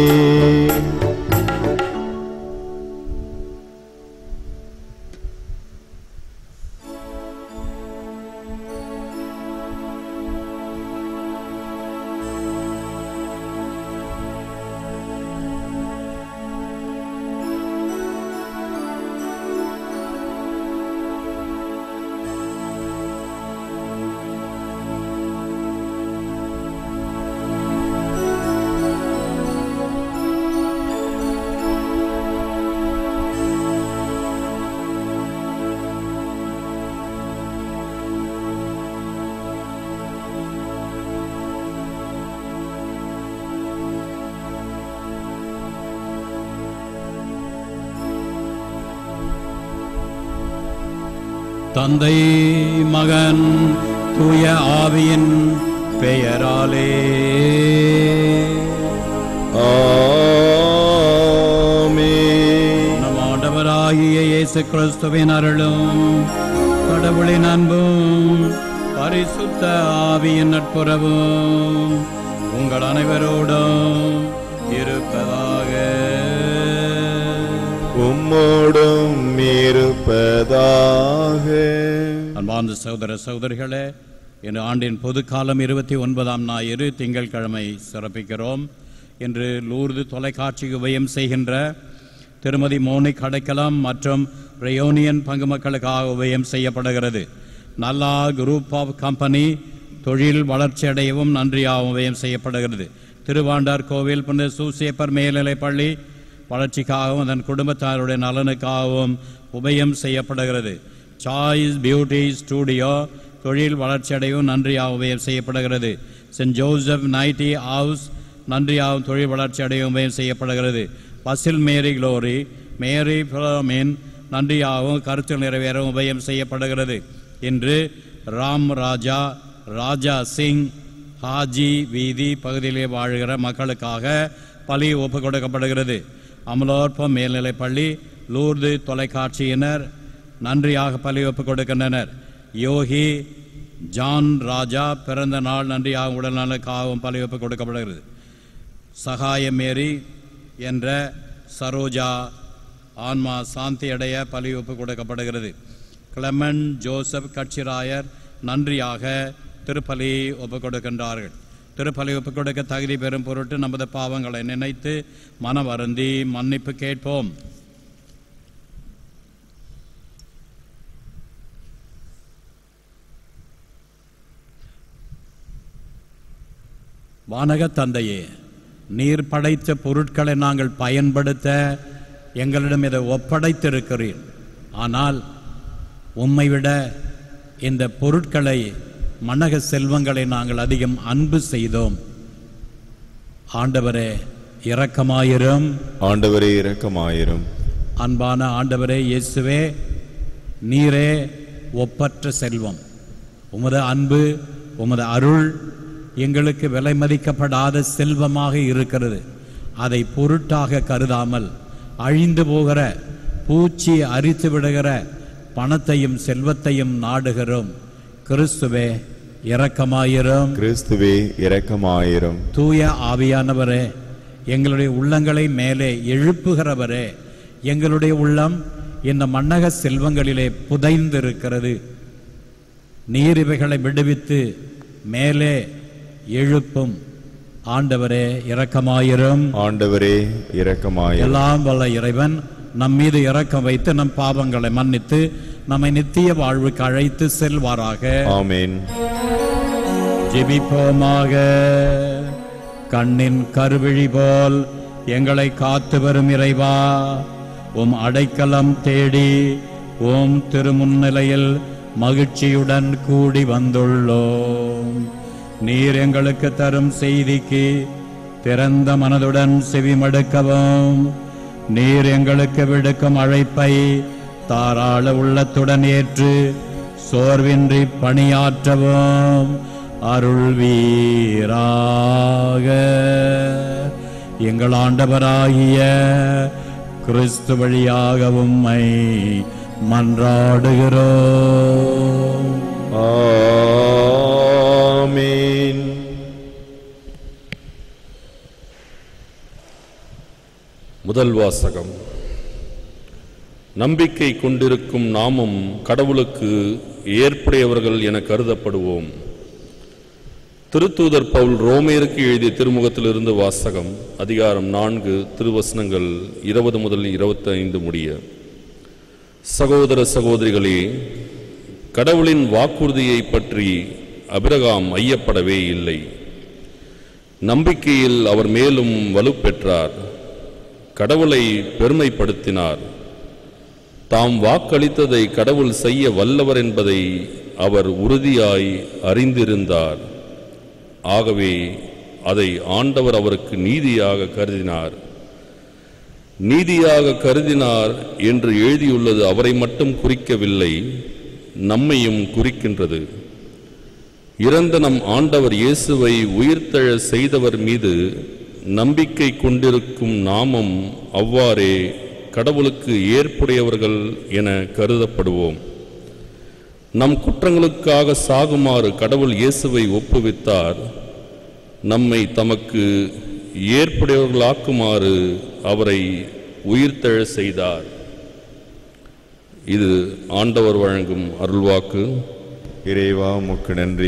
தந்தை மகன் தூய ஆவியின் பெயராலே ஆமென். நம் ஆண்டவராகிய இயேசு கிறிஸ்துவின் அருளும் கடவுளின் அன்பும் பரிசுத்த ஆவியின் நட்புறவும் உங்கள் அனைவரோடும் இருப்பதாக உம்மோடும் இருப்பதாக அன்பார்ந்த சகோதர சகோதரிகளே இன்று ஆண்டின் பொதுக்காலம் இருபத்தி ஒன்பதாம் ஞாயிறு திங்கட்கிழமை சிறப்பிக்கிறோம் இன்று லூர்து தொலைக்காட்சி உபயம் செய்கின்ற திருமதி மோனிக் அடைக்கலம் மற்றும் ரெயோனியன் பங்கு மக்களுக்காக உபயம் செய்யப்படுகிறது நல்லா குரூப் ஆஃப் கம்பெனி தொழில் வளர்ச்சியடையவும் நன்றியாகவும் உபயம் செய்யப்படுகிறது திருவாண்டார் கோவில் புனித சூசேப்பர் மேல்நிலைப் பள்ளி வளர்ச்சிக்காகவும் அதன் குடும்பத்தாருடைய நலனுக்காகவும் உபயம் செய்யப்படுகிறது சாய்ஸ் பியூட்டி ஸ்டூடியோ தொழில் வளர்ச்சியடையவும் நன்றியாகவும் உபயம் செய்யப்படுகிறது சென்ட் ஜோசப் நைட்டி ஹவுஸ் நன்றியாகவும் தொழில் வளர்ச்சி அடையவும் உபயம் செய்யப்படுகிறது Basil Mary Glory Mary Philomin நன்றியாகவும் கருத்து நிறைவேறவும் உபயம் செய்யப்படுகிறது இன்று ராம் ராஜா ராஜா சிங் ஹாஜி வீதி பகுதியிலே வாழ்கிற மக்களுக்காக பலி ஒப்பு கொடுக்கப்படுகிறது அமலோற்பம் மேல்நிலைப் பள்ளி லூர்து தொலைக்காட்சியினர் நன்றியாக பலி ஒப்பு கொடுக்கின்றனர் யோகி ஜான் ராஜா பிறந்த நாள் நன்றியாக உடல் நலனுக்காகவும் பலி ஒப்பு கொடுக்கப்படுகிறது சகாய மேரி என்ற சரோஜா ஆன்மா சாந்தி அடைய பலி ஒப்பு கொடுக்கப்படுகிறது கிளமன் ஜோசப் கட்சிராயர் நன்றியாக திருப்பலி ஒப்பு கொடுக்கின்றார்கள் திருப்பலி ஒப்பு கொடுக்க தகுதி பெறும் பொருட்டு நமது பாவங்களை நினைத்து மனம் வருந்தி மன்னிப்பு கேட்போம் வானக தந்தையே நீர் படைத்த பொருட்களை நாங்கள் பயன்படுத்த எங்களிடம் இதை ஒப்படைத்திருக்கிறீர் ஆனால் உம்மை விட இந்த பொருட்களை மனக செல்வங்களை நாங்கள் அதிகம் அன்பு செய்தோம் ஆண்டவரே இரக்கமாயிரும் ஆண்டவரே இரக்கமாயிரும் அன்பான ஆண்டவரே இயேசுவே நீரே ஒப்பற்ற செல்வம் உமது அன்பு உமது அருள் எங்களுக்கு விலை மதிக்கப்படாத செல்வமாக இருக்கிறது அதை பொருட்டாக கருதாமல் அழிந்து போகிற பூச்சி அரித்து விடுகிற பணத்தையும் செல்வத்தையும் நாடுகிறோம் கிறிஸ்துவே இரக்கமாயிரும் கிறிஸ்துவே இரக்கமாயிரும் தூய ஆவியானவரே எங்களுடைய உள்ளங்களை மேலே எழுப்புகிறவரே எங்களுடைய உள்ளம் இந்த மன்னக செல்வங்களிலே புதைந்திருக்கிறது நீர் இவைகளை விடுவித்து மேலே எழுப்பும் ஆண்டவரே இரக்கமாயிரும் ஆண்டவரே இரக்கமாயிரும் எல்லாம் வல்ல இறைவன் நம் மீது இரக்கம் வைத்து நம் பாவங்களை மன்னித்து நம்மை நித்திய வாழ்வுக்கு அழைத்து செல்வாராக ஆமென் ஜெபிப்போமாக கண்ணின் கருவிழி போல் எங்களை காத்து வரும் இறைவா உம் அடைக்கலம் தேடி உம் திருமுன்னிலையில் மகிழ்ச்சியுடன் கூடி வந்துள்ளோம் நீர் எங்களுக்கு தரும் செய்திக்கு திறந்த மனதுடன் செவிமடுக்கவும் நீர் எங்களுக்கு விடுக்கும் அழைப்பை தாராள உள்ளத்துடன் ஏற்று சோர்வின்றி பணியாற்றவும் அருள்வீராக எங்கள் ஆண்டவராகிய கிறிஸ்து வழியாக உம்மை மன்றாடுகிறோம் ஆமென் முதல் வாசகம் நம்பிக்கை கொண்டிருக்கும் நாமும் கடவுளுக்கு ஏற்புடையவர்கள் என கருதப்படுவோம் திருத்தூதர் பவுல் ரோமேருக்கு எழுதிய திருமுகத்திலிருந்து வாசகம் அதிகாரம் நான்கு திருவசனங்கள் இருபது முதல் இருபத்தி ஐந்து முடிய சகோதர சகோதரிகளே கடவுளின் வாக்குறுதியை பற்றி அபிரகாம் ஐயப்படவே இல்லை நம்பிக்கையில் அவர் மேலும் வலுப்பெற்றார் கடவுளை பெருமைப்படுத்தினார் தாம் வாக்களித்ததை கடவுள் செய்ய வல்லவர் என்பதை அவர் உறுதியாய் அறிந்திருந்தார் ஆகவே அதை ஆண்டவர் அவருக்கு நீதியாக கருதினார் நீதியாக கருதினார் என்று எழுதியுள்ளது அவரை மட்டும் குறிக்கவில்லை நம்மையும் குறிக்கின்றது இறந்த நம் ஆண்டவர் இயேசுவை உயிர்த்தெழ செய்தவர் மீது நம்பிக்கை கொண்டிருக்கும் நாமும் அவ்வாறே கடவுளுக்கு ஏற்புடையவர்கள் என கருதப்படுவோம் நம் குற்றங்களுக்காக சாகுமாறு கடவுள் இயேசுவை ஒப்புவித்தார் நம்மை தமக்கு ஏற்புடையவர்களாக்குமாறு அவரை உயிர்த்தெழ செய்தார் இது ஆண்டவர் வழங்கும் அருள்வாக்கு இறைவா உமக்கு நன்றி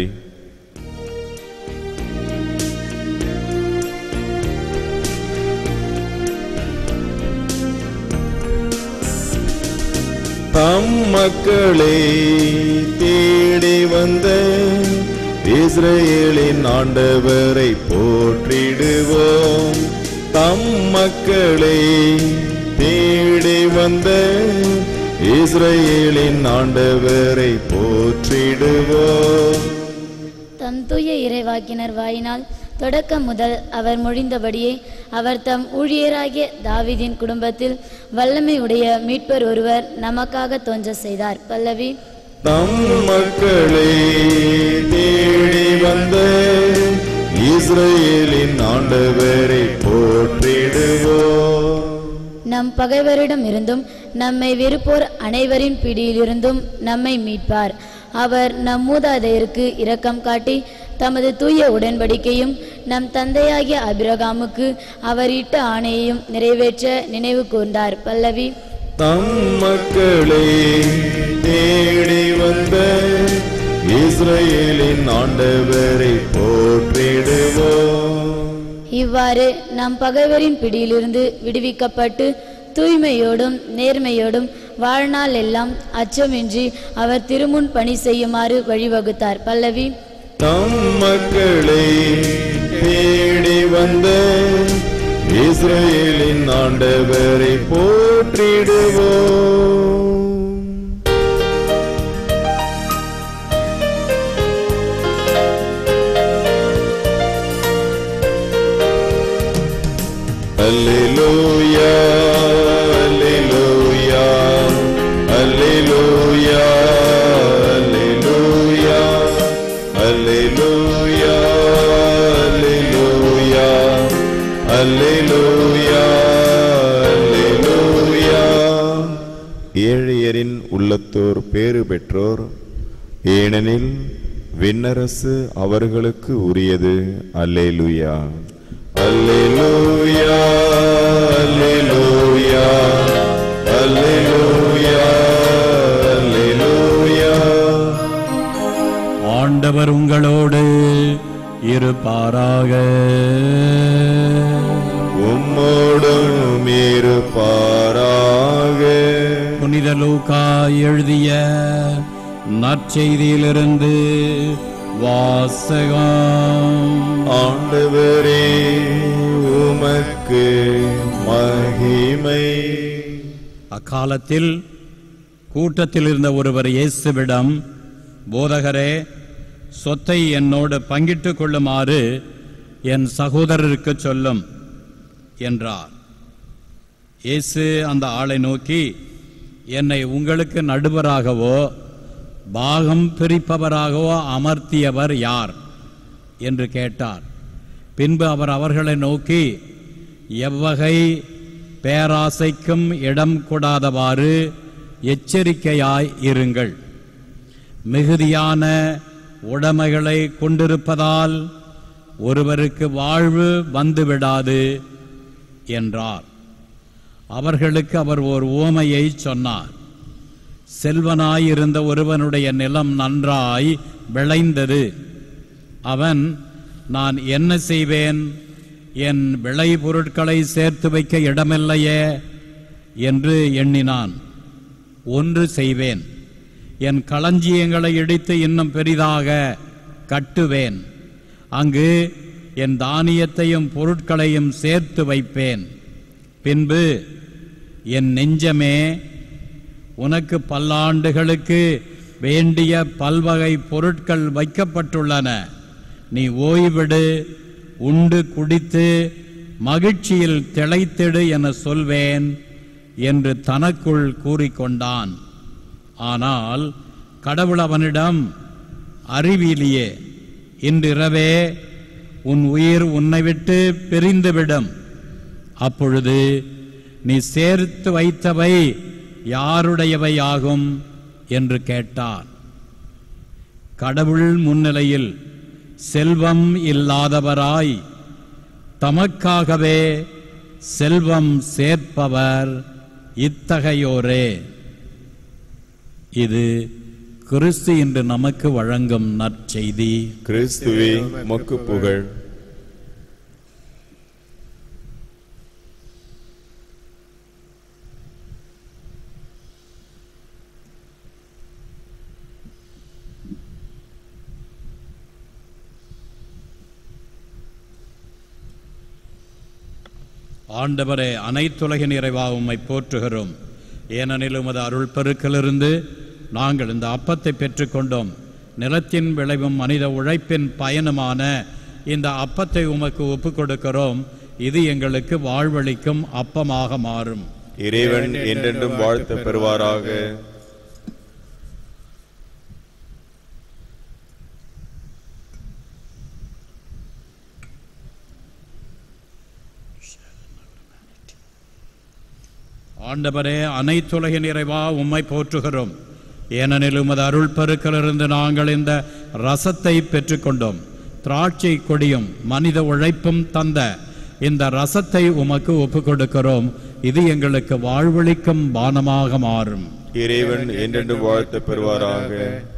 தம் மக்களை தேடி வந்த இஸ்ரேலின் ஆண்டவரை போற்றிடுவோம் தம் மக்களை தேடி வந்த இஸ்ரேலின் ஆண்டவரை போற்றிடுவோம் தம் தூய இறைவாக்கினர் வாயினால் தொடக்கம் முதல் அவர் மொழிந்தபடியே அவர் தம் ஊழியராகிய தாவீதின் குடும்பத்தில் வல்லமை உடைய மீட்பர் ஒருவர் நமக்காக தோன்ற செய்தார் பல்லவி தம் மக்களை தேடி வந்த இஸ்ரேலின் ஆண்டவரை போற்றிடுவோம் நம் பகைவரிடம் இருந்தும் நம்மை வெறுப்போர் அனைவரின் பிடியிலிருந்தும் நம்மை மீட்பார் அவர் நம் மூதாதையருக்கு இரக்கம் காட்டி தமது தூய உடன்படிக்கையும் நம் தந்தையாகிய அபிரகாமுக்கு அவர் இட்ட ஆணையையும் நிறைவேற்ற நினைவு கூர்ந்தார் பல்லவி தம் மக்களே தேடி வந்த இஸ்ரவேலின் ஆண்டவரை போற்றிடுவோம் இவ்வாறு நம் பகைவரின் பிடியிலிருந்து விடுவிக்கப்பட்டு தூய்மையோடும் நேர்மையோடும் வாழ்நாள் எல்லாம் அச்சமின்றி அவர் திருமுன் பணி செய்யுமாறு வழிவகுத்தார் பல்லவி தம் மக்களை தேடி வந்த இஸ்ரவேலின் ஆண்டவரை போற்றிடுவோம் அல்லேலூயா அல்லேலூயா அல்லேலூயா அல்லேலூயா அல்லேலூயா அல்லேலூயா அல்லேலூயா அல்லேலூயா ஏழையரின் உள்ளத்தோர் பேறு பெற்றோர் ஏனெனில் விண்ணரசு அவர்களுக்கு உரியது அல்லேலூயா அல்லேலூயா அல்லேலூயா அல்லேலூயா அல்லேலூயா ஆண்டவர் உங்களோடு இருப்பாராக உம்மோடும் இருப்பாராக புனித லூக்கா எழுதிய நற்செய்தியிலிருந்து வாசகம் ஆண்டவரே உமக்கு மகிமை அக்காலத்தில் கூட்டத்தில் இருந்த ஒருவர் இயேசுவிடம் போதகரே சொத்தை என்னோடு பங்கிட்டுக் கொள்ளுமாறு என் சகோதரருக்கு சொல்லும் என்றார் இயேசு அந்த ஆளை நோக்கி என்னை உங்களுக்கு நடுவராகவோ பாகம் பிரிப்பவராகவோ அமர்த்தியவர் யார் என்று கேட்டார் பின்பு அவர் அவர்களை நோக்கி எவ்வகை பேராசைக்கும் இடம் கொடாதவாறு எச்சரிக்கையாய் இருங்கள் மிகுதியான உடைமைகளை கொண்டிருப்பதால் ஒருவருக்கு வாழ்வு வந்துவிடாது என்றார் அவர்களுக்கு அவர் ஓர் உவமையை சொன்னார் செல்வனாயிருந்த ஒருவனுடைய நிலம் நன்றாய் விளைந்தது அவன் நான் என்ன செய்வேன் என் விளை பொருட்களை சேர்த்து வைக்க இடமில்லையே என்று எண்ணினான் ஒன்று செய்வேன் என் களஞ்சியங்களை இடித்து இன்னும் பெரிதாக கட்டுவேன் அங்கு என் தானியத்தையும் பொருட்களையும் சேர்த்து வைப்பேன் பின்பு என் நெஞ்சமே உனக்கு பல்லாண்டுகளுக்கு வேண்டிய பல்வகை பொருட்கள் வைக்கப்பட்டுள்ளன நீ ஓய்விடு உண்டு குடித்து மகிழ்ச்சியில் திளைத்திடு என சொல்வேன் என்று தனக்குள் கூறிக்கொண்டான் ஆனால் கடவுள் அவனிடம் அறிவிலியே இன்றிரவே உன் உயிர் உன்னை விட்டு பிரிந்துவிடும் அப்பொழுது நீ சேர்த்து வைத்தவை யாருடையவை ஆகும் என்று கேட்டார் கடவுள் முன்னிலையில் செல்வம் இல்லாதவராய் தமக்காகவே செல்வம் சேர்ப்பவர் இத்தகையோரே இது கிறிஸ்து இன்று நமக்கு வழங்கும் நற்செய்தி கிறிஸ்துவே மக்கு புகழ் ஆண்டவரே அனைத்துலகின் இறைவா உம்மை போற்றுகிறோம் ஏனெனில் உமது அருள் பெருக்கிலிருந்து நாங்கள் இந்த அப்பத்தை பெற்றுக்கொண்டோம் நிலத்தின் விளைவும் மனித உழைப்பின் பயனுமான இந்த அப்பத்தை உமக்கு ஒப்புக் கொடுக்கிறோம் இது எங்களுக்கு வாழ்வளிக்கும் அப்பமாக மாறும் இறைவன் என்றென்றும் வாழ்த்த பெறுவாராக ஆண்டவரே அனைத்துலகின் இறைவா உம்மை போற்றுகிறோம் ஏனெனில் உமது அருள் பெருக்கிலிருந்து நாங்கள் இந்த ரசத்தை பெற்றுக்கொண்டோம் திராட்சை கொடியும் மனித உழைப்பும் தந்த இந்த ரசத்தை உமக்கு ஒப்புக் கொடுக்கிறோம் இது எங்களுக்கு வாழ்வளிக்கும் பானமாக மாறும் இறைவன் என்றென்று வாழ்த்து பெறுவாராக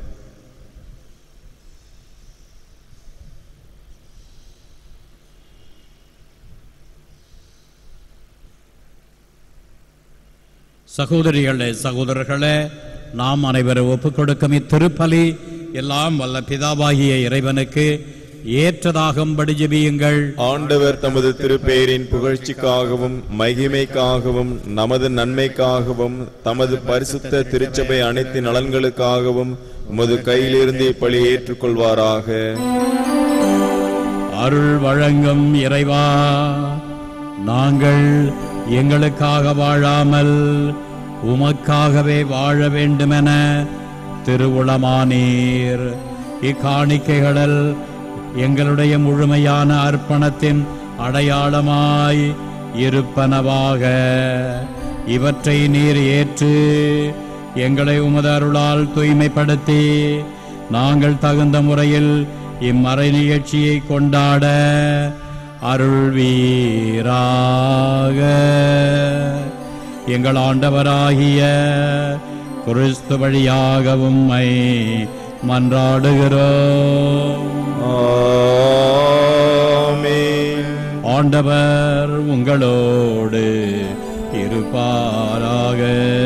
சகோதரிகளே சகோதரர்களே நாம் அனைவரும் ஒப்புக் கொடுக்கும் இத்திருப்பலி எல்லாம் வல்ல பிதாவாகிய இறைவனுக்கு ஏற்றதாகும்படி ஜெபியுங்கள் ஆண்டவர் தமது திருப்பெயரின் புகழ்ச்சிக்காகவும் மகிமைக்காகவும் நமது நன்மைக்காகவும் தமது பரிசுத்த திருச்சபை அனைத்து நலன்களுக்காகவும் உமது கையிலிருந்து இப்பலி ஏற்றுக்கொள்வாராக அருள் வழங்கும் இறைவா நாங்கள் எங்களுக்காக வாழாமல் உமக்காகவே வாழ வேண்டுமென திருவுளமானீர் இக்காணிக்கைகளில் எங்களுடைய முழுமையான அர்ப்பணத்தின் அடையாளமாய் இருப்பனவாக இவற்றை நீர் ஏற்று எங்களை உமது அருளால் தூய்மைப்படுத்தி நாங்கள் தகுந்த முறையில் இம்மறை நிகழ்ச்சியை கொண்டாட அருள்வீராக எங்கள் ஆண்டவராகிய கிறிஸ்து வழியாக உம்மை மன்றாடுகிறோம் ஆமென். ஆண்டவர் உங்களோடு இருப்பாராக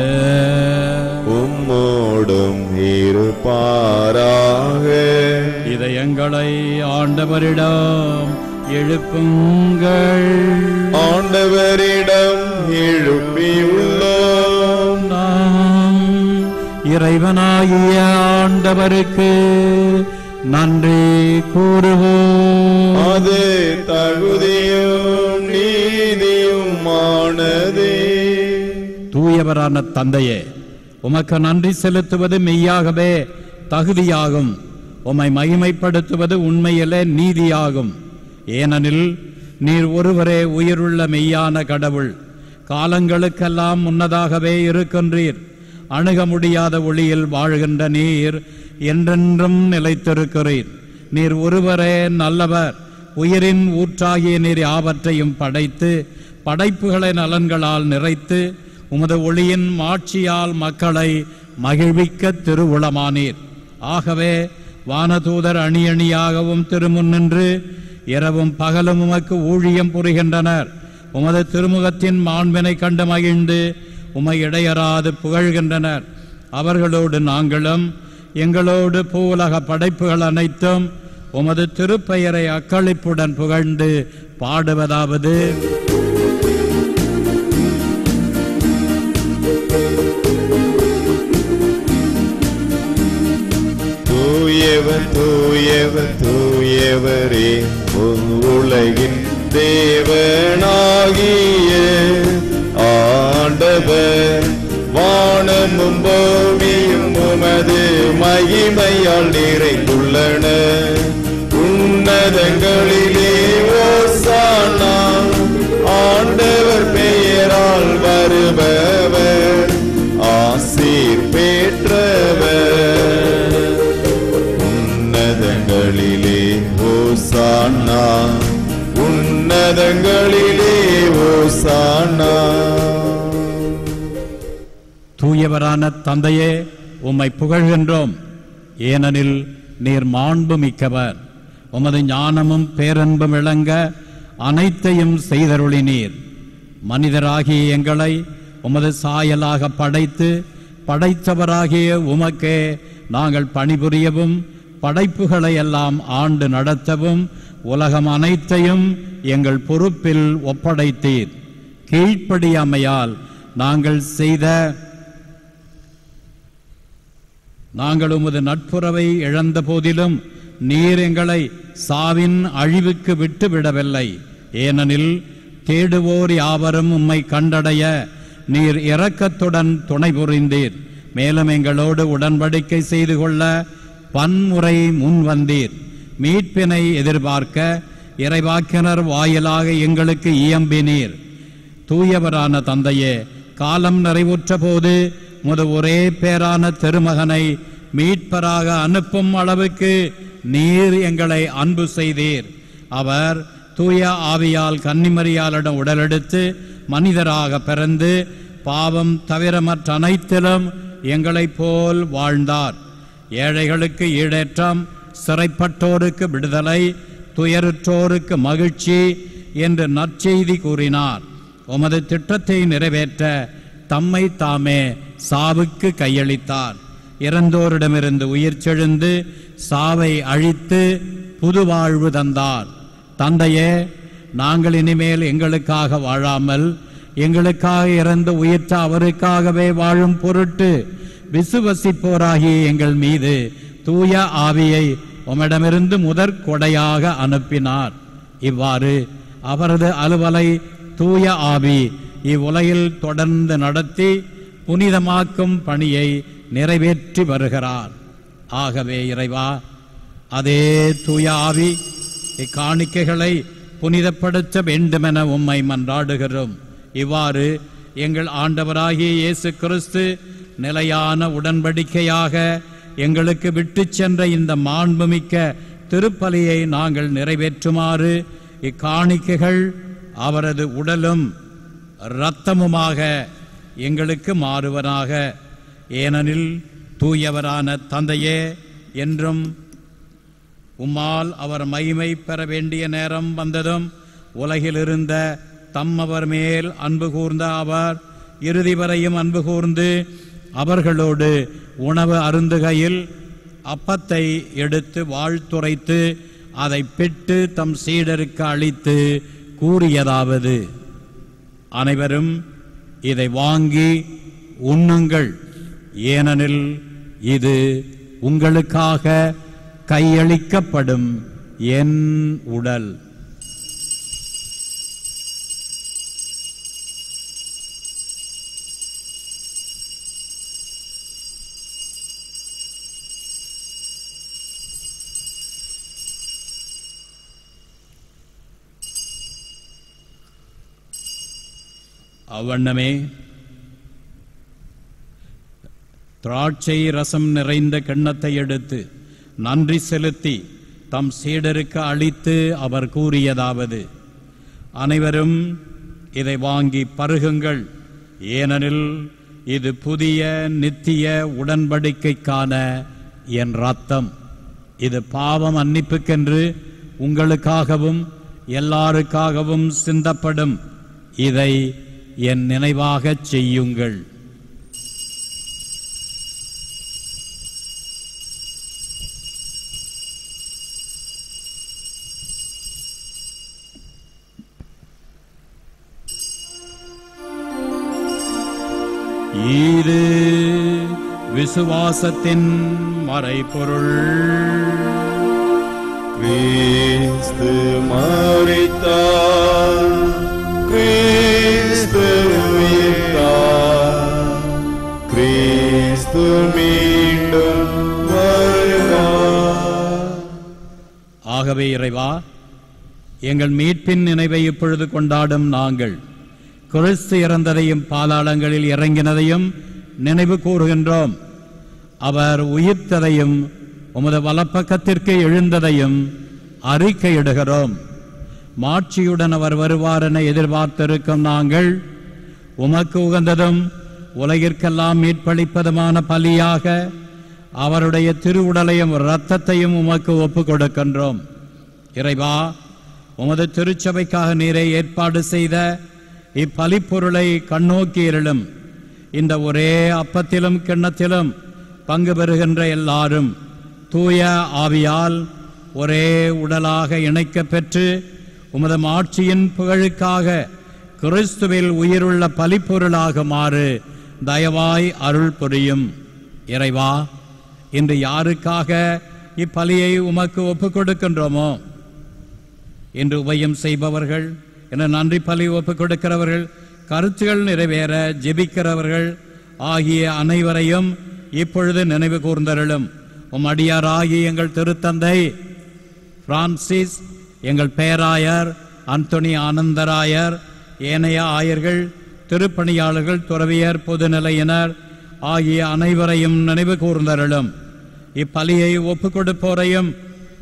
உம்மோடும் இருப்பாராக இதயங்களை ஆண்டவரிடம் எழுப்புங்கள் ஆண்டவரிடம் எழுப்பியுள்ளோம் நாம் இறைவனாகிய ஆண்டவருக்கு நன்றி கூறுவோம் அது தகுதியும் நீதியுமானதே தூயவரான தந்தையே உமக்கு நன்றி செலுத்துவது மெய்யாகவே தகுதியாகும் உம்மை மகிமைப்படுத்துவது உண்மையிலே நீதியாகும் ஏனெனில் நீர் ஒருவரே உயிருள்ள மெய்யான கடவுள் காலங்களுக்கெல்லாம் முன்னதாகவே இருக்கின்றீர் அணுக முடியாத ஒளியில் வாழ்கின்ற நீர் என்றென்றும் நிலைத்திருக்கிறீர் நீர் ஒருவரே நல்லவர் உயிரின் ஊற்றாகிய நீர் யாவற்றையும் படைத்து படைப்புகளை நலன்களால் நிறைத்து உமது ஒளியின் மாட்சியால் மக்களை மகிழ்விக்க திருவுளமானீர் ஆகவே வானதூதர் அணி அணியாகவும் திருமுன் நின்று இரவும் பகலும் உமக்கு ஊழியம் புரிகின்றனர் உமது திருமுகத்தின் மாண்பினை கண்டு மகிழ்ந்து உமை இடையறாது புகழ்கின்றனர் அவர்களோடு நாங்களும் எங்களோடு பூவுலக படைப்புகள் அனைத்தும் உமது திருப்பெயரை அக்களிப்புடன் புகழ்ந்து பாடுவதாவது தூயவர் தூயவர் தூயவரே உன் உலகின் தேவனாகிய ஆண்டவர் வானமும் பூமியும் உமது மகிமையால் நிறைந்துள்ளன உன்னதங்களிலே ஓசானா ஆண்டவர் பெயரால் வருபவர் ஆசீர் பெற்றவர் உன்னதங்களிலே ஓசானா உன்னதங்களிலே ஓசானா தூயவரான தந்தையே உம்மை புகழ்கின்றோம் ஏனெனில் நீர் மாண்பு மிக்கவர் உமது ஞானமும் பேரன்பும் விளங்க அனைத்தையும் செய்தருளினீர் மனிதராகிய எங்களை உமது சாயலாக படைத்து படைத்தவராகிய உமக்கே நாங்கள் பணிபுரியவும் படைப்புகளை எல்லாம் ஆண்டு நடத்தவும் உலகம் அனைத்தையும் எங்கள் பொறுப்பில் ஒப்படைத்தீர் கீழ்ப்படியாமையால் நாங்கள் செய்த நாங்கள் உமது நட்புறவை இழந்த போதிலும் நீர் எங்களை சாவின் அழிவுக்கு விட்டு விடவில்லை ஏனெனில் தேடுவோர் யாவரும் உம்மை கண்டடைய நீர் இரக்கத்துடன் துணை புரிந்தீர் மேலும் எங்களோடு உடன்படிக்கை செய்து கொள்ள பன்முறை முன் வந்தீர் மீட்பினை எதிர்பார்க்க இறைவாக்கினர் வாயிலாக எங்களுக்கு இயம்பினீர் தூயவரான தந்தையே காலம் நிறைவுற்ற போது முத ஒரே பேரான திருமகனை மீட்பராக அனுப்பும் அளவுக்கு நீர் எங்களை அன்பு செய்தீர் அவர் தூய ஆவியால் கன்னிமரியாளிடம் உடலெடுத்து மனிதராக பிறந்து பாவம் தவிர மற்ற அனைத்திலும் எங்களைப் போல் வாழ்ந்தார் ஏழைகளுக்கு ஈடேற்றம் சிறைப்பட்டோருக்கு விடுதலை துயருற்றோருக்கு மகிழ்ச்சி என்று நற்செய்தி கூறினார் உமது திட்டத்தை நிறைவேற்ற தம்மை தாமே சாவுக்கு கையளித்தார் இறந்தோரிடமிருந்து உயிர் செழுந்து சாவை அழித்து புது வாழ்வு தந்தார் தந்தையே நாங்கள் இனிமேல் எங்களுக்காக வாழாமல் எங்களுக்காக இறந்து உயிர்த்த அவருக்காகவே வாழும் பொருட்டு விசுவசிப்போராகிய எங்கள் மீது தூய ஆவியை உம்மிடமிருந்து முதற் கொடையாக அனுப்பினார் இவ்வாறு அவரது அலுவலை தூய ஆவி இவ்வுலகில் தொடர்ந்து நடத்தி புனிதமாக்கும் பணியை நிறைவேற்றி வருகிறார் ஆகவே இறைவா அதே தூய ஆவி இக்காணிக்கைகளை புனிதப்படுத்த வேண்டுமென உம்மை மன்றாடுகிறோம் இவ்வாறு எங்கள் ஆண்டவராகிய இயேசு கிறிஸ்து நிலையான உடன்படிக்கையாக எங்களுக்கு விட்டுச் சென்ற இந்த மாண்புமிக்க திருப்பலியை நாங்கள் நிறைவேற்றுமாறு இக்காணிக்கைகள் அவரது உடலும் இரத்தமுமாக எங்களுக்கு மாறுவனாக ஏனெனில் தூயவரான தந்தையே என்றும் உம்மால் அவர் மகிமை பெற வேண்டிய நேரம் வந்ததும் உலகில் இருந்த தம்மவர் மேல் அன்பு கூர்ந்த அவர் இறுதி வரையும் அன்பு கூர்ந்து அவர்களோடு உணவு அருந்துகையில் அப்பத்தை எடுத்து வாழ்த்துரைத்து அதை பிட்டு தம் சீடருக்கு அளித்து கூறியதாவது அனைவரும் இதை வாங்கி உண்ணுங்கள் ஏனெனில் இது உங்களுக்காக கையளிக்கப்படும் என் உடல் அவ்வண்ணமே திராட்சை ரசம் நிறைந்த கிண்ணத்தை எடுத்து நன்றி செலுத்தி தம் சீடருக்கு அளித்து அவர் கூறியதாவது அனைவரும் இதை வாங்கி பருகுங்கள் ஏனெனில் இது புதிய நித்திய உடன்படிக்கைக்கான என் ரத்தம் இது பாவம் மன்னிப்புக்கென்று உங்களுக்காகவும் எல்லாருக்காகவும் சிந்தப்படும் இதை என் நினைவாகச் செய்யுங்கள் இது விசுவாசத்தின் மறைபொருள் கிறிஸ்து மரித்தார் கிறிஸ்து உயிர்த்தார் கிறிஸ்து மீண்டும் வருவார் ஆகவே இறைவா எங்கள் மீட்பின் நினைவை இப்பொழுது கொண்டாடும் நாங்கள் கிறிஸ்து இறந்ததையும் பாதாளங்களில் இறங்கினதையும் நினைவு கூறுகின்றோம் அவர் உயிர்த்ததையும் உமது வலப்பக்கத்திற்கு எழுந்ததையும் அறிக்கையிடுகிறோம் மாட்சியுடன் அவர் வருவார் என எதிர்பார்த்திருக்கும் நாங்கள் உமக்கு உகந்ததும் உலகிற்கெல்லாம் மீட்பளிப்பதுமான பலியாக அவருடைய திருவுடலையும் இரத்தத்தையும் உமக்கு ஒப்புக் கொடுக்கின்றோம் இறைவா உமது திருச்சபைக்காக நீரை ஏற்பாடு செய்த இப்பலிப்பொருளை கண்ணோக்கி இருளும் இந்த ஒரே அப்பத்திலும் கிண்ணத்திலும் பங்கு பெறுகின்ற எல்லாரும் தூய ஆவியால் ஒரே உடலாக இணைக்கப் பெற்று உமது ஆட்சியின் புகழுக்காக கிறிஸ்துவில் உயிருள்ள பலிப்பொருளாகுமாறு தயவாய் அருள் புரியும் இறைவா இன்று யாருக்காக இப்பலியை உமக்கு ஒப்புக் கொடுக்கின்றோமோ இன்று உபயம் செய்பவர்கள் என நன்றி பலி ஒப்புக் கொடுக்கிறவர்கள் கருத்துகள் நிறைவேற ஜெபிக்கிறவர்கள் ஆகிய அனைவரையும் இப்பொழுது நினைவு கூர்ந்தருளும் உம் அடியாராகிய எங்கள் திருத்தந்தை பிரான்சிஸ் எங்கள் பேராயர் அந்தோனி ஆனந்தராயர் ஏனைய ஆயர்கள் திருப்பணியாளர்கள் துறவியர் பொதுநிலையினர் ஆகிய அனைவரையும் நினைவு கூர்ந்தருளும் இப்பலியை ஒப்புக் கொடுப்போரையும்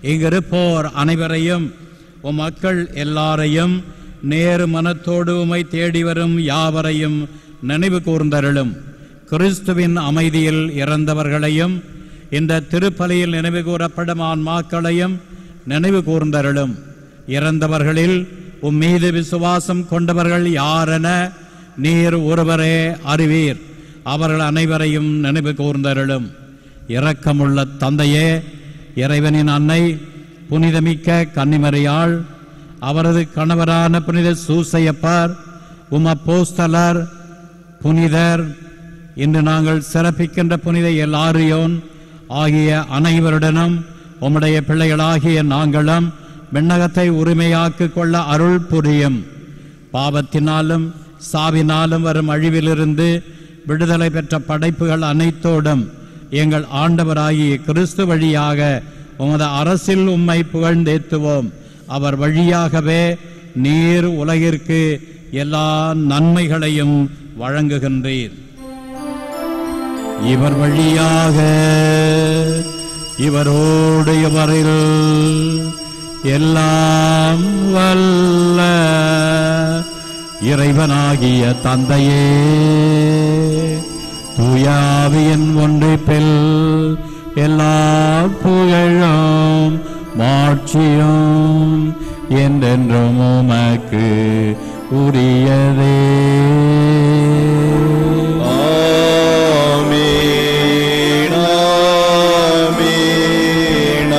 இங்கிருப்போர் அனைவரையும் உம் மக்கள் எல்லாரையும் நேரு மனத்தோடு உமை தேடி வரும் யாவரையும் நினைவு கூர்ந்தருளும் கிறிஸ்துவின் அமைதியில் இறந்தவர்களையும் இந்த திருப்பலியில் நினைவு கூறப்படும் ஆன்மாக்களையும் நினைவு கூர்ந்தருளும் இறந்தவர்களில் உம் மீது விசுவாசம் கொண்டவர்கள் யாரென நீர் ஒருவரே அறிவீர் அவர்கள் அனைவரையும் நினைவு கூர்ந்தருளும் இரக்கமுள்ள தந்தையே இறைவனின் அன்னை புனிதமிக்க கன்னிமரியாள் அவரது கணவரான புனித சூசையப்பர் உம் அப்போஸ்தலர் புனிதர் இன்று நாங்கள் சிறப்பிக்கின்ற புனித எல்லாரியோன் ஆகிய அனைவருடனும் உம்முடைய பிள்ளைகளாகிய நாங்களும் விண்ணகத்தை உரிமையாக்கிக் கொள்ள அருள் புரியும் பாவத்தினாலும் சாவினாலும் வரும் அழிவிலிருந்து விடுதலை பெற்ற படைப்புகள் அனைத்தோடும் எங்கள் ஆண்டவராகிய கிறிஸ்து வழியாக உமது அரசில் உம்மை புகழ்ந்தேத்துவோம் அவர் வழியாகவே நீர் உலகிற்கு எல்லா நன்மைகளையும் வழங்குகின்றீர் இவர் வழியாக இவரோடு இவரில் எல்லாம் வல்ல இறைவனாகிய தந்தையே தூயாவியின் ஒன்றிப்பில் எல்லா புகழும் மாட்சியும் என்றென்றும் உமக்கு உரியதே ஆமென், ஆமென்,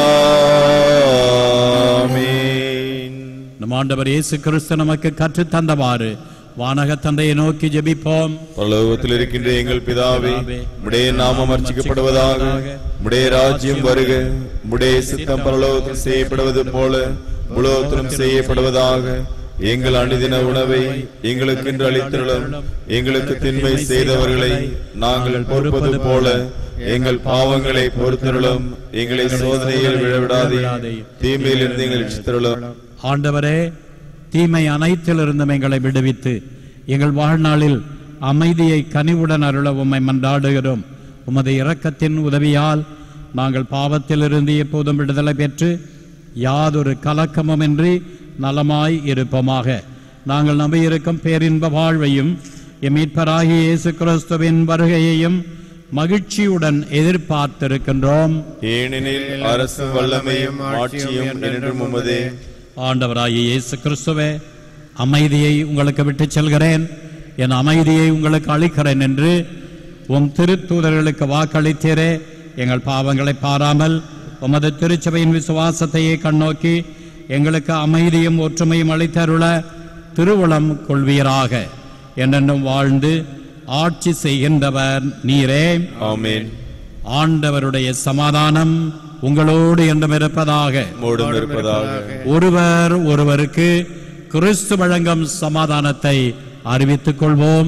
ஆமென். நம் ஆண்டவர் இயேசு கிறிஸ்து நமக்கு கற்றுத் தந்தவாறு வானக தந்தையை நோக்கி ஜெபிப்போம் பரலோகத்தில் இருக்கின்ற எங்கள் பிதாவே உடைய நாமம் அர்ச்சிக்கப்படுவதாக உடைய ராஜ்யம் வருக உடைய சித்தம் பரலோகத்தில் செய்யப்படுவது போல உலோகத்திலும் செய்யப்படுவதாக எங்கள் அனுதின உணவை எங்களுக்கு இன்று அளித்திருளும் எங்களுக்கு திண்மை செய்தவர்களை நாங்கள் பொறுப்பது போல எங்கள் பாவங்களை பொறுத்தருளும் எங்களை சோதனையில் விழவிடாதே தீமையிலிருந்து எங்களை ரட்சித்தருளும் ஆண்டவரே தீமை அனைத்திலிருந்தும் எங்களை விடுவித்து எங்கள் வாழ்நாளில் அமைதியை கனிவுடன் அருள உம்மை மன்றாடுகிறோம் உமது இரக்கத்தின் உதவியால் நாங்கள் பாவத்திலிருந்து எப்போதும் விடுதலை பெற்று யாதொரு கலக்கமுமின்றி நலமாய் இருப்போமாக நாங்கள் நம்பியிருக்கும் பேரின்ப வாழ்வையும் எம் மீட்பராகிய இயேசு கிறிஸ்துவின் வருகையையும் மகிழ்ச்சியுடன் எதிர்பார்த்திருக்கின்றோம் ஏனெனில் அரசு வல்லமையும் ஆட்சியும் என்றும் உமதே ஆண்டவராகிய இயேசு கிறிஸ்துவே அமைதியை உங்களுக்கு விட்டுச் செல்கிறேன் என் அமைதியை உங்களுக்கு அளிக்கிறேன் என்று உம் திருத்தூதர்களுக்கு வாக்களித்தீரே எங்கள் பாவங்களை பாராமல் உமது திருச்சபையின் விசுவாசத்தையே கண்ணோக்கி எங்களுக்கு அமைதியும் ஒற்றுமையும் அளித்தருள திருவுளம் கொள்வீராக என்றென்றும் வாழ்ந்து ஆட்சி செய்கின்றவர் நீரே ஆமென் ஆண்டவருடைய சமாதானம் உங்களோடு என்றும் இருப்பதாக மூடும் இருப்பதாக ஒருவர் ஒருவருக்கு கிறிஸ்து வழங்கும் சமாதானத்தை அறிவித்துக் கொள்வோம்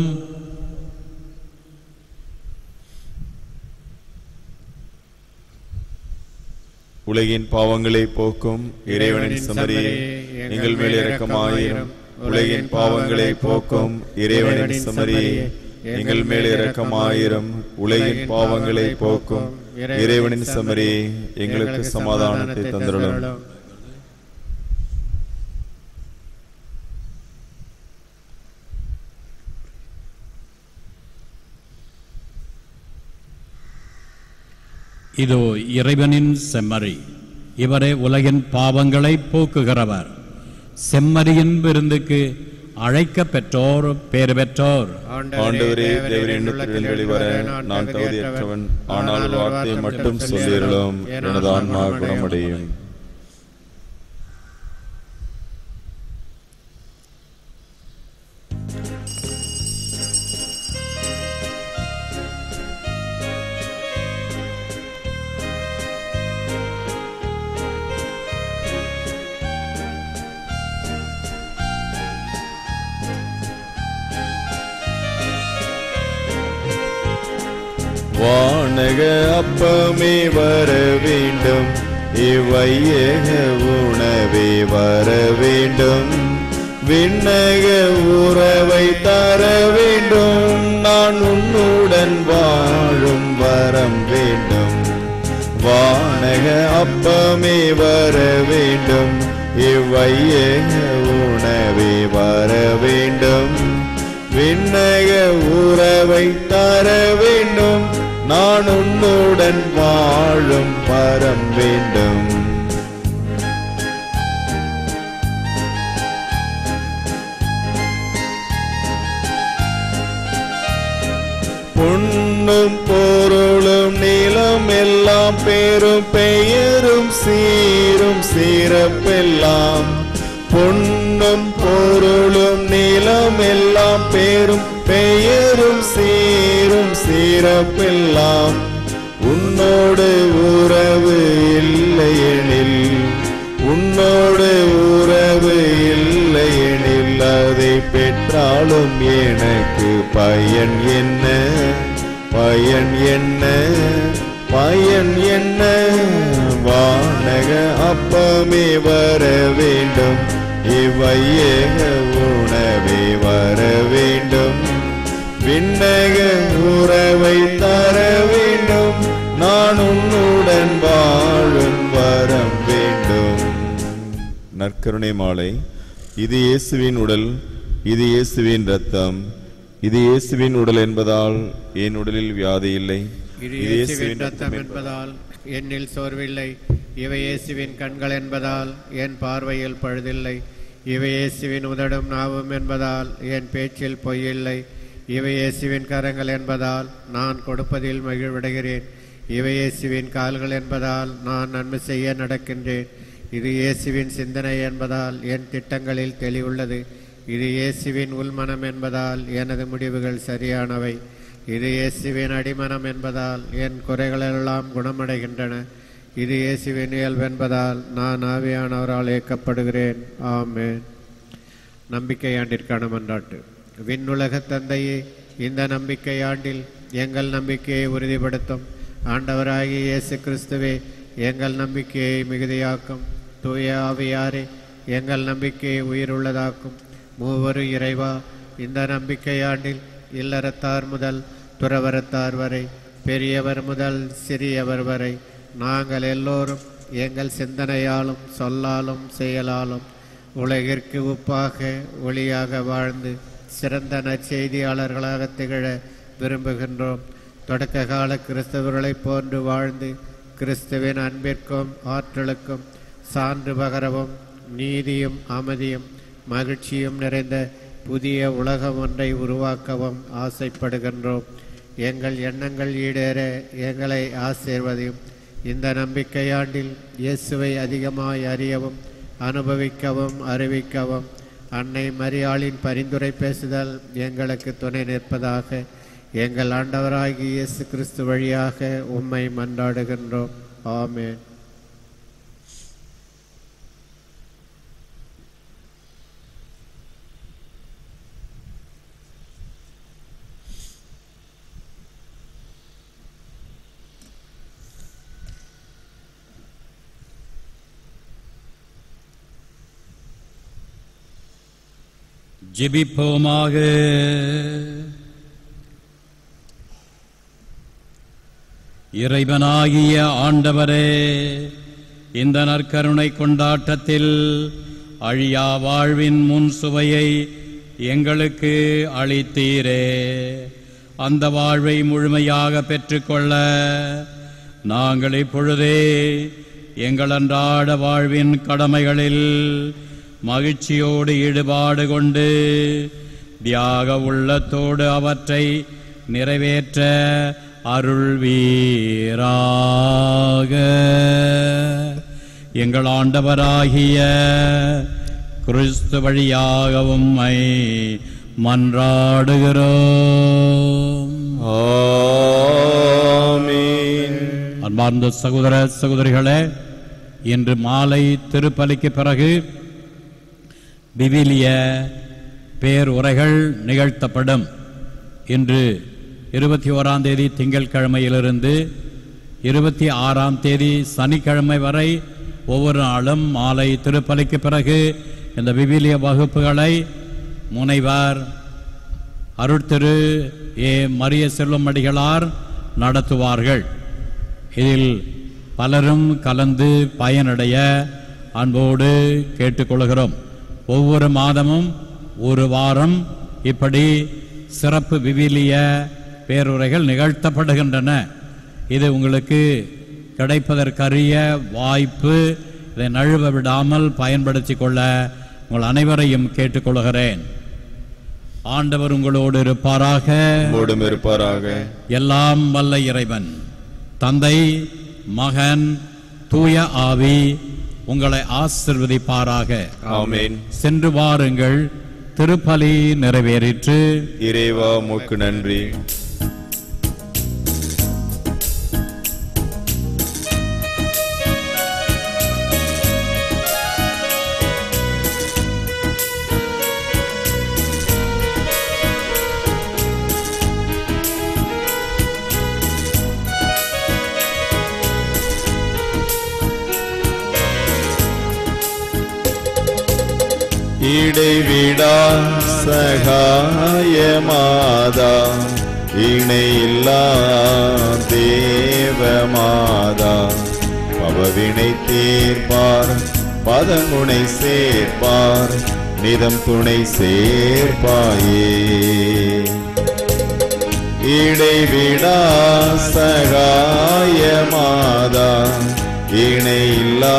உலகின் பாவங்களை போக்கும் இறைவனின் சமரியே எங்கள் மேல் இரக்கமாயிரும் உலகின் பாவங்களை போக்கும் இறைவனின் சமரியே எங்கள் மேல் இரக்கமாயிரும் உலகின் பாவங்களை போக்கும் இறைவனின் சமரியே எங்களுக்கு சமாதானத்தை தந்திரலும் இதோ இறைவனின் செம்மறி இவரே உலகின் பாவங்களை போக்குகிறவர் செம்மறியின் விருந்துக்கு அழைக்க பெற்றோர் பேறு பெற்றோர் ஆண்டவரே தேவரின் எண்ணத்தில் வெளிவர நான் தகுதியற்றவன் ஆனால் ஒரு வார்த்தையை மட்டும் சொல்லிடலும் எனது ஆன்மா குணமடையும் வானக அப்பமே வர வேண்டும் இவ்வையக உணவே வர வேண்டும் விண்ணக உறவை தர வேண்டும் நான் உன்னுடன் வாழும் வரம் வேண்டும் வானக அப்பமே வர வேண்டும் இவ்வையக உணவே வர வேண்டும் விண்ணக உறவை தர வேண்டும் நான் உன்னுடன் வாழும் பரம் வேண்டும் பொன்னும் பொருளும் நிலம் எல்லாம் பேரும் பெயரும் சீரும் சிறப்பெல்லாம் பொன்னும் பொருளும் நிலம் எல்லாம் பேரும் பெயரும் சீரும் சிறப்பெல்லாம் உன்னோடு உறவு இல்லையெனில் உன்னோடு உறவு இல்லையெனில் அதை பெற்றாலும் எனக்கு பயன் என்ன பயன் என்ன பயன் என்ன வானக அப்பமே வர வேண்டும் இவ்வையக உணவே வர வேண்டும் விண்ணக உறவை தர வேண்டும் நான் உன்னுடன் வாழும் வரம் வேண்டும் நற்கருணை மாலை இது இயேசுவின் உடல் இது இயேசுவின் ரத்தம் இது இயேசுவின் உடல் என்பதால் என் உடலில் வியாதி இல்லை இது இயேசுவின் ரத்தம் என்பதால் என்னில் சோர்வில்லை இவை இயேசுவின் கண்கள் என்பதால் என் பார்வையில் பழுதில்லை இவை இயேசுவின் உதடும் நாவும் என்பதால் என் பேச்சில் பொய்யில்லை இவை இயேசுவின் கரங்கள் என்பதால் நான் கொடுப்பதில் மகிழ்வடைகிறேன் இவை இயேசுவின் கால்கள் என்பதால் நான் நன்மை செய்ய நடக்கின்றேன் இது இயேசுவின் சிந்தனை என்பதால் என் திட்டங்களில் தெளிவுள்ளது இது இயேசுவின் உள்மனம் என்பதால் எனது முடிவுகள் சரியானவை இது இயேசுவின் அடிமனம் என்பதால் என் குறைகளெல்லாம் குணமடைகின்றன இது இயேசுவின் இயல்பென்பதால் நான் ஆவியானவரால் இயக்கப்படுகிறேன் ஆமென் நம்பிக்கை ஆண்டிற்கான மன்றாட்டு விண்ணுலக தந்தையே இந்த நம்பிக்கை ஆண்டில் எங்கள் நம்பிக்கையை உறுதிப்படுத்தும் ஆண்டவராகிய இயேசு கிறிஸ்துவே எங்கள் நம்பிக்கையை மிகுதியாக்கும் தூய ஆவியாரே எங்கள் நம்பிக்கையை உயிருள்ளதாக்கும் மூவரு இறைவா இந்த நம்பிக்கை ஆண்டில் இல்லறத்தார் முதல் துறவரத்தார் வரை பெரியவர் முதல் சிறியவர் வரை நாங்கள் எல்லோரும் எங்கள் சிந்தனையாலும் சொல்லாலும் செயலாலும் உலகிற்கு உப்பாக ஒளியாக வாழ்ந்து சிறந்த நற்செய்தியாளர்களாக திகழ விரும்புகின்றோம் தொடக்க கால கிறிஸ்தவர்களைப் போன்று வாழ்ந்து கிறிஸ்துவின் அன்பிற்கும் ஆற்றலுக்கும் சான்று பகரவும் நீதியும் அமைதியும் மகிழ்ச்சியும் நிறைந்த புதிய உலகம் ஒன்றை உருவாக்கவும் ஆசைப்படுகின்றோம் எங்கள் எண்ணங்கள் ஈடேற எங்களை ஆசீர்வதியும் இந்த நம்பிக்கையாண்டில் இயேசுவை அதிகமாய் அறியவும் அனுபவிக்கவும் அறிவிக்கவும் அன்னை மரியாளின் பரிந்துரை பேசுதல் எங்களுக்கு துணை நிற்பதாக எங்கள் ஆண்டவராகிய இயேசு கிறிஸ்து வழியாக உம்மை மன்றாடுகின்றோம் ஆமென் ஜெபிப்போமாக இறைவனாகிய ஆண்டவரே இந்த நற்கருணை கொண்டாட்டத்தில் அழியா வாழ்வின் முன் சுவையை எங்களுக்கு அளித்தீரே அந்த வாழ்வை முழுமையாக பெற்றுக்கொள்ள நாங்கள் இப்பொழுதே எங்கள் அன்றாட வாழ்வின் கடமைகளில் மகிழ்ச்சியோடு ஈடுபாடு கொண்டு தியாக உள்ளத்தோடு அவற்றை நிறைவேற்ற அருள்வீராக எங்கள் ஆண்டவராகிய கிறிஸ்து வழியாக உம்மை மன்றாடுகிறோம் ஆமீன் அன்பார்ந்த சகோதர சகோதரிகளே இன்று மாலை திருப்பலிக்கு பிறகு விவிலிய பேருரைகள் நிகழ்த்தப்படும் இன்று இருபத்தி ஓராம் தேதி திங்கட்கிழமையிலிருந்து இருபத்தி ஆறாம் தேதி சனிக்கிழமை வரை ஒவ்வொரு நாளும் மாலை திருப்பலிக்கு பிறகு இந்த விவிலிய வகுப்புகளை முனைவர் அருட்திரு ஏ மரிய செல்வமடிகளார் நடத்துவார்கள் இதில் பலரும் கலந்து பயனடைய அன்போடு கேட்டுக்கொள்கிறோம் ஒவ்வொரு மாதமும் ஒரு வாரம் இப்படி சிறப்பு விவிலிய பேருரைகள் நிகழ்த்தப்படுகின்றன இது உங்களுக்கு கிடைப்பதற்கரிய வாய்ப்பு இதை நழுவ விடாமல் பயன்படுத்திக் கொள்ள உங்கள் அனைவரையும் கேட்டுக்கொள்கிறேன் ஆண்டவர் உங்களோடு இருப்பாராக மூடும் இருப்பாராக எல்லாம் வல்ல இறைவன் தந்தை மகன் தூய ஆவி உங்களை ஆசிர்வதிப்பாராக ஆமென் சென்று வாருங்கள் திருப்பலி நிறைவேறிற்று இறைவா உமக்கு நன்றி இடைவிடா சகாயமாதா இணையில்லா தேவமாதா பவவினை தீர்ப்பார் பதமுனை சேர்ப்பார் நிதம் துணை சேர்ப்பாயே இடைவிடா சகாயமாதா இணையில்லா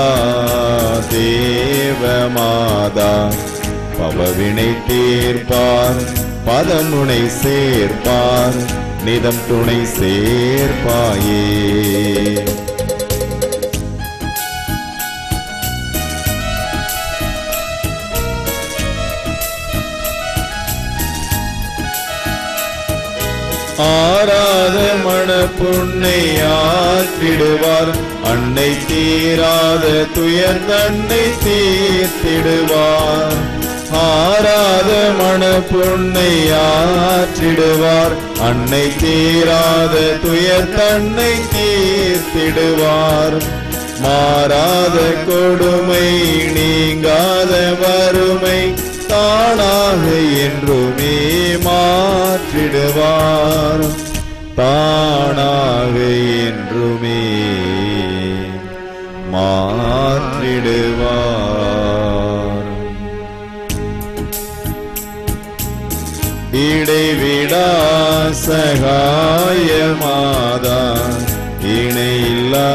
தேவமாதா பவவினை தீர்ப்பார் பதமுனை சேர்ப்பார் நிதம் துணை சேர்ப்பாயே ஆராத மண புண்ணை ஆற்றிடுவார் அன்னை தீராத துயர் தன்னை தீர்த்திடுவார் ஆராத மண புண்ணை ஆற்றிடுவார் அன்னை தீராத துயர் தன்னை தீர்த்திடுவார் மாறாத கொடுமை நீங்காத வறுமை தானாக என்றுமே மாற்றிடுவார் தானாக என்றுமே மாற்றிடுவார் இடைவிடா சகாயமாதா இணையில்லா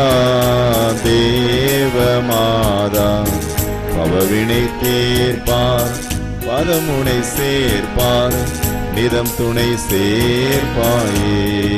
தேவமாதா பவவினை தீர்ப்பார் பதமுனை சேர்ப்பார் நிதம் துணை சேர்ப்பாயே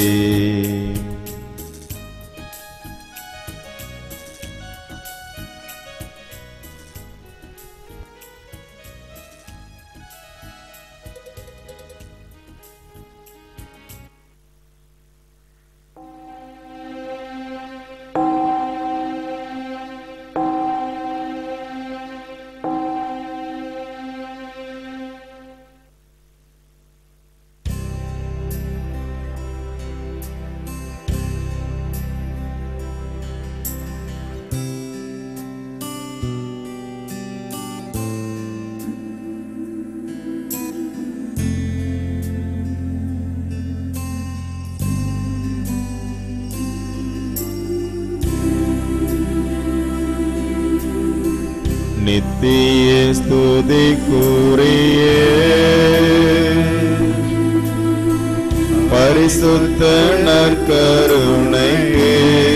நித்திய ஸ்துதிக்குரிய பரிசுத்த நற்கருணைக்கு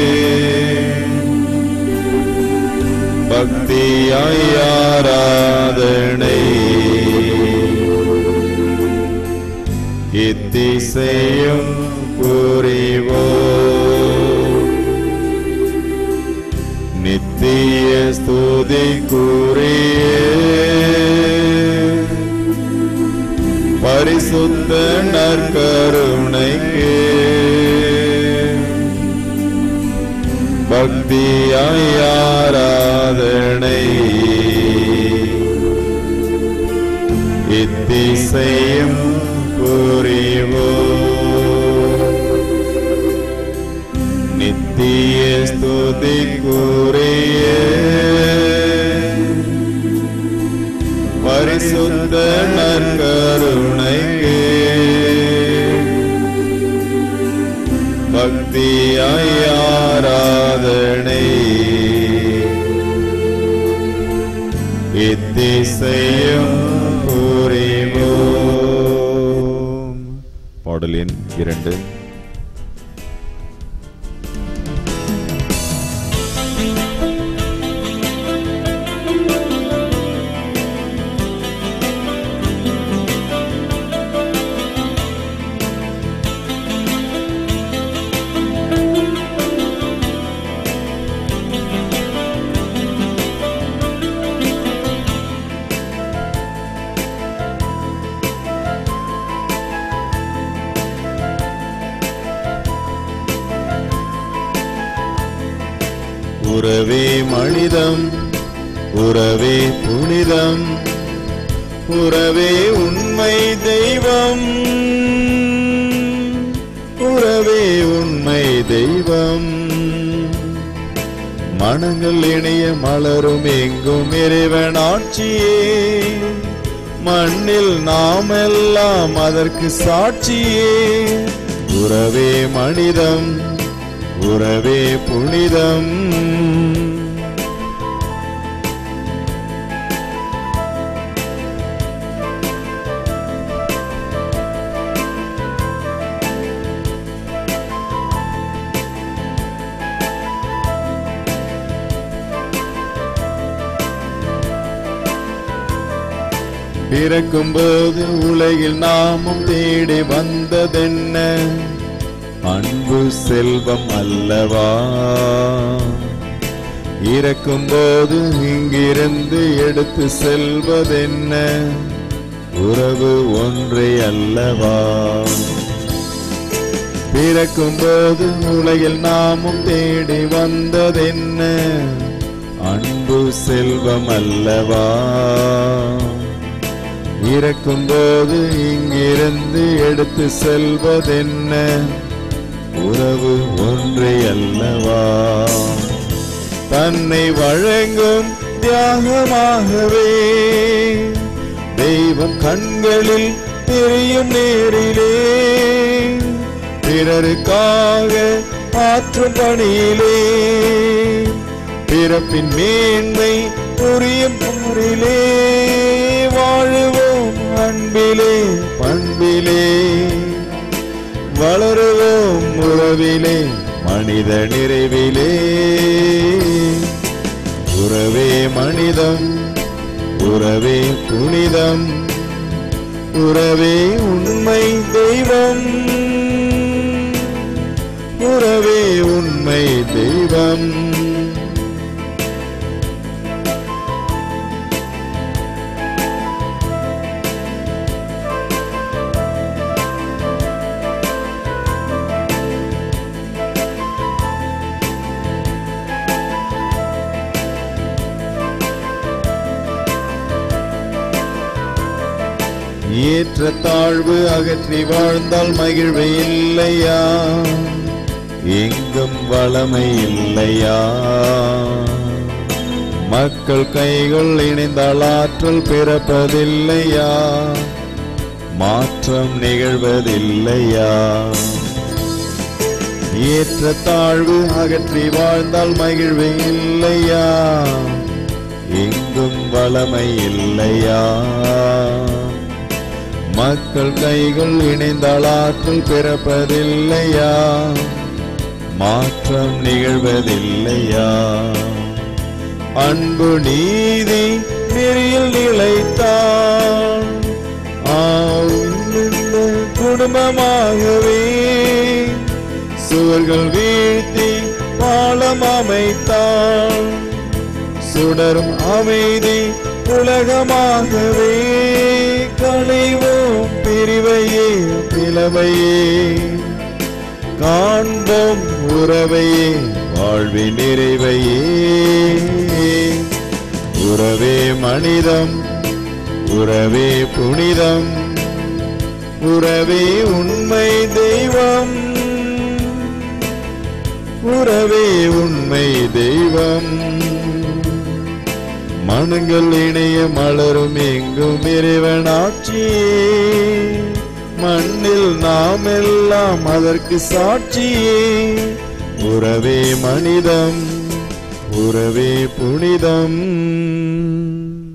பக்தியாய் ஆராதனை இத்திசையும் புரிவோம் நித்திய ஸ்துதிக்குரிய பரிசுத்த நற்கருணைக்கு பக்தியாய் ஆராதனை இத்திசையும் புரிவோம் நித்திய ஸ்துதிக்குரிய பரிசுத்த நற்கருணைக்கு பக்தியாய் ஆராதனை எத்திசையும் புரிவோம் பாடல் எண் இரண்டு உறவே மனிதம் உறவே புனிதம் உறவே உண்மை தெய்வம் உறவே உண்மை தெய்வம் மனங்கள் இணைய மலரும் எங்கும் இறைவன் ஆட்சியே மண்ணில் நாம் எல்லாம் அதற்கு சாட்சியே உறவே மனிதம் உறவே புனிதம் பிறக்கும்போது உலகில் நாமும் தேடி வந்ததென்ன அன்பு செல்வம் அல்லவா இறக்கும்போது இங்கிருந்து எடுத்து செல்வதென்ன உறவு ஒன்றே அல்லவா பிறக்கும்போது உலகில் நாமும் தேடி வந்ததென்ன அன்பு செல்வம் அல்லவா இறக்கும்போது இங்கிருந்து எடுத்து செல்வதென்ன உறவு ஒன்றே அல்லவா தன்னை வழங்கும் தியாகமாகவே தெய்வம் கண்களில் தெரியும் நேரிலே பிறருக்காக ஆற்றும் பணியிலே பிறப்பின் மேன்மை புரியும் போரிலே வாழுவோம் அன்பிலே பண்பிலே வளருவோம் உறவிலே மனித நிறைவிலே உறவே மனிதம் உறவே புனிதம் உறவே உண்மை தெய்வம் உறவே உண்மை தெய்வம் ஏற்ற தாழ்வு அகற்றி வாழ்ந்தால் மகிழ்வு இல்லையா எங்கும் வளமை இல்லையா மக்கள் கைகள் இணைந்தால் ஆற்றல் பிறப்பதில்லையா மாற்றம் நிகழ்வதில்லையா ஏற்ற தாழ்வு அகற்றி வாழ்ந்தால் மகிழ்வு இல்லையா எங்கும் வளமை இல்லையா மக்கள் கைகள் இணைந்தால் ஆற்றல் பிறப்பதில்லையா மாற்றம் நிகழ்வதில்லையா அன்பு நீதி நெறியில் நிலைத்தான் ஆழ்ந்த குடும்பமாகவே சுவர்கள் வீழ்த்தி பாலம் அமைத்தான் சுடரும் அமைதி உலகமாகவே களைவோம் பிரிவையே பிளவையே காண்போம் உறவையே வாழ்வின் நிறைவையே உறவே மனிதம் உறவே புனிதம் உறவே உண்மை தெய்வம் உறவே உண்மை தெய்வம் மனங்கள் இணைய மலரும் எங்கும் இறைவனாட்சியே மண்ணில் நாம் எல்லாம் அதற்கு சாட்சியே உறவே மனிதம் உறவே புனிதம்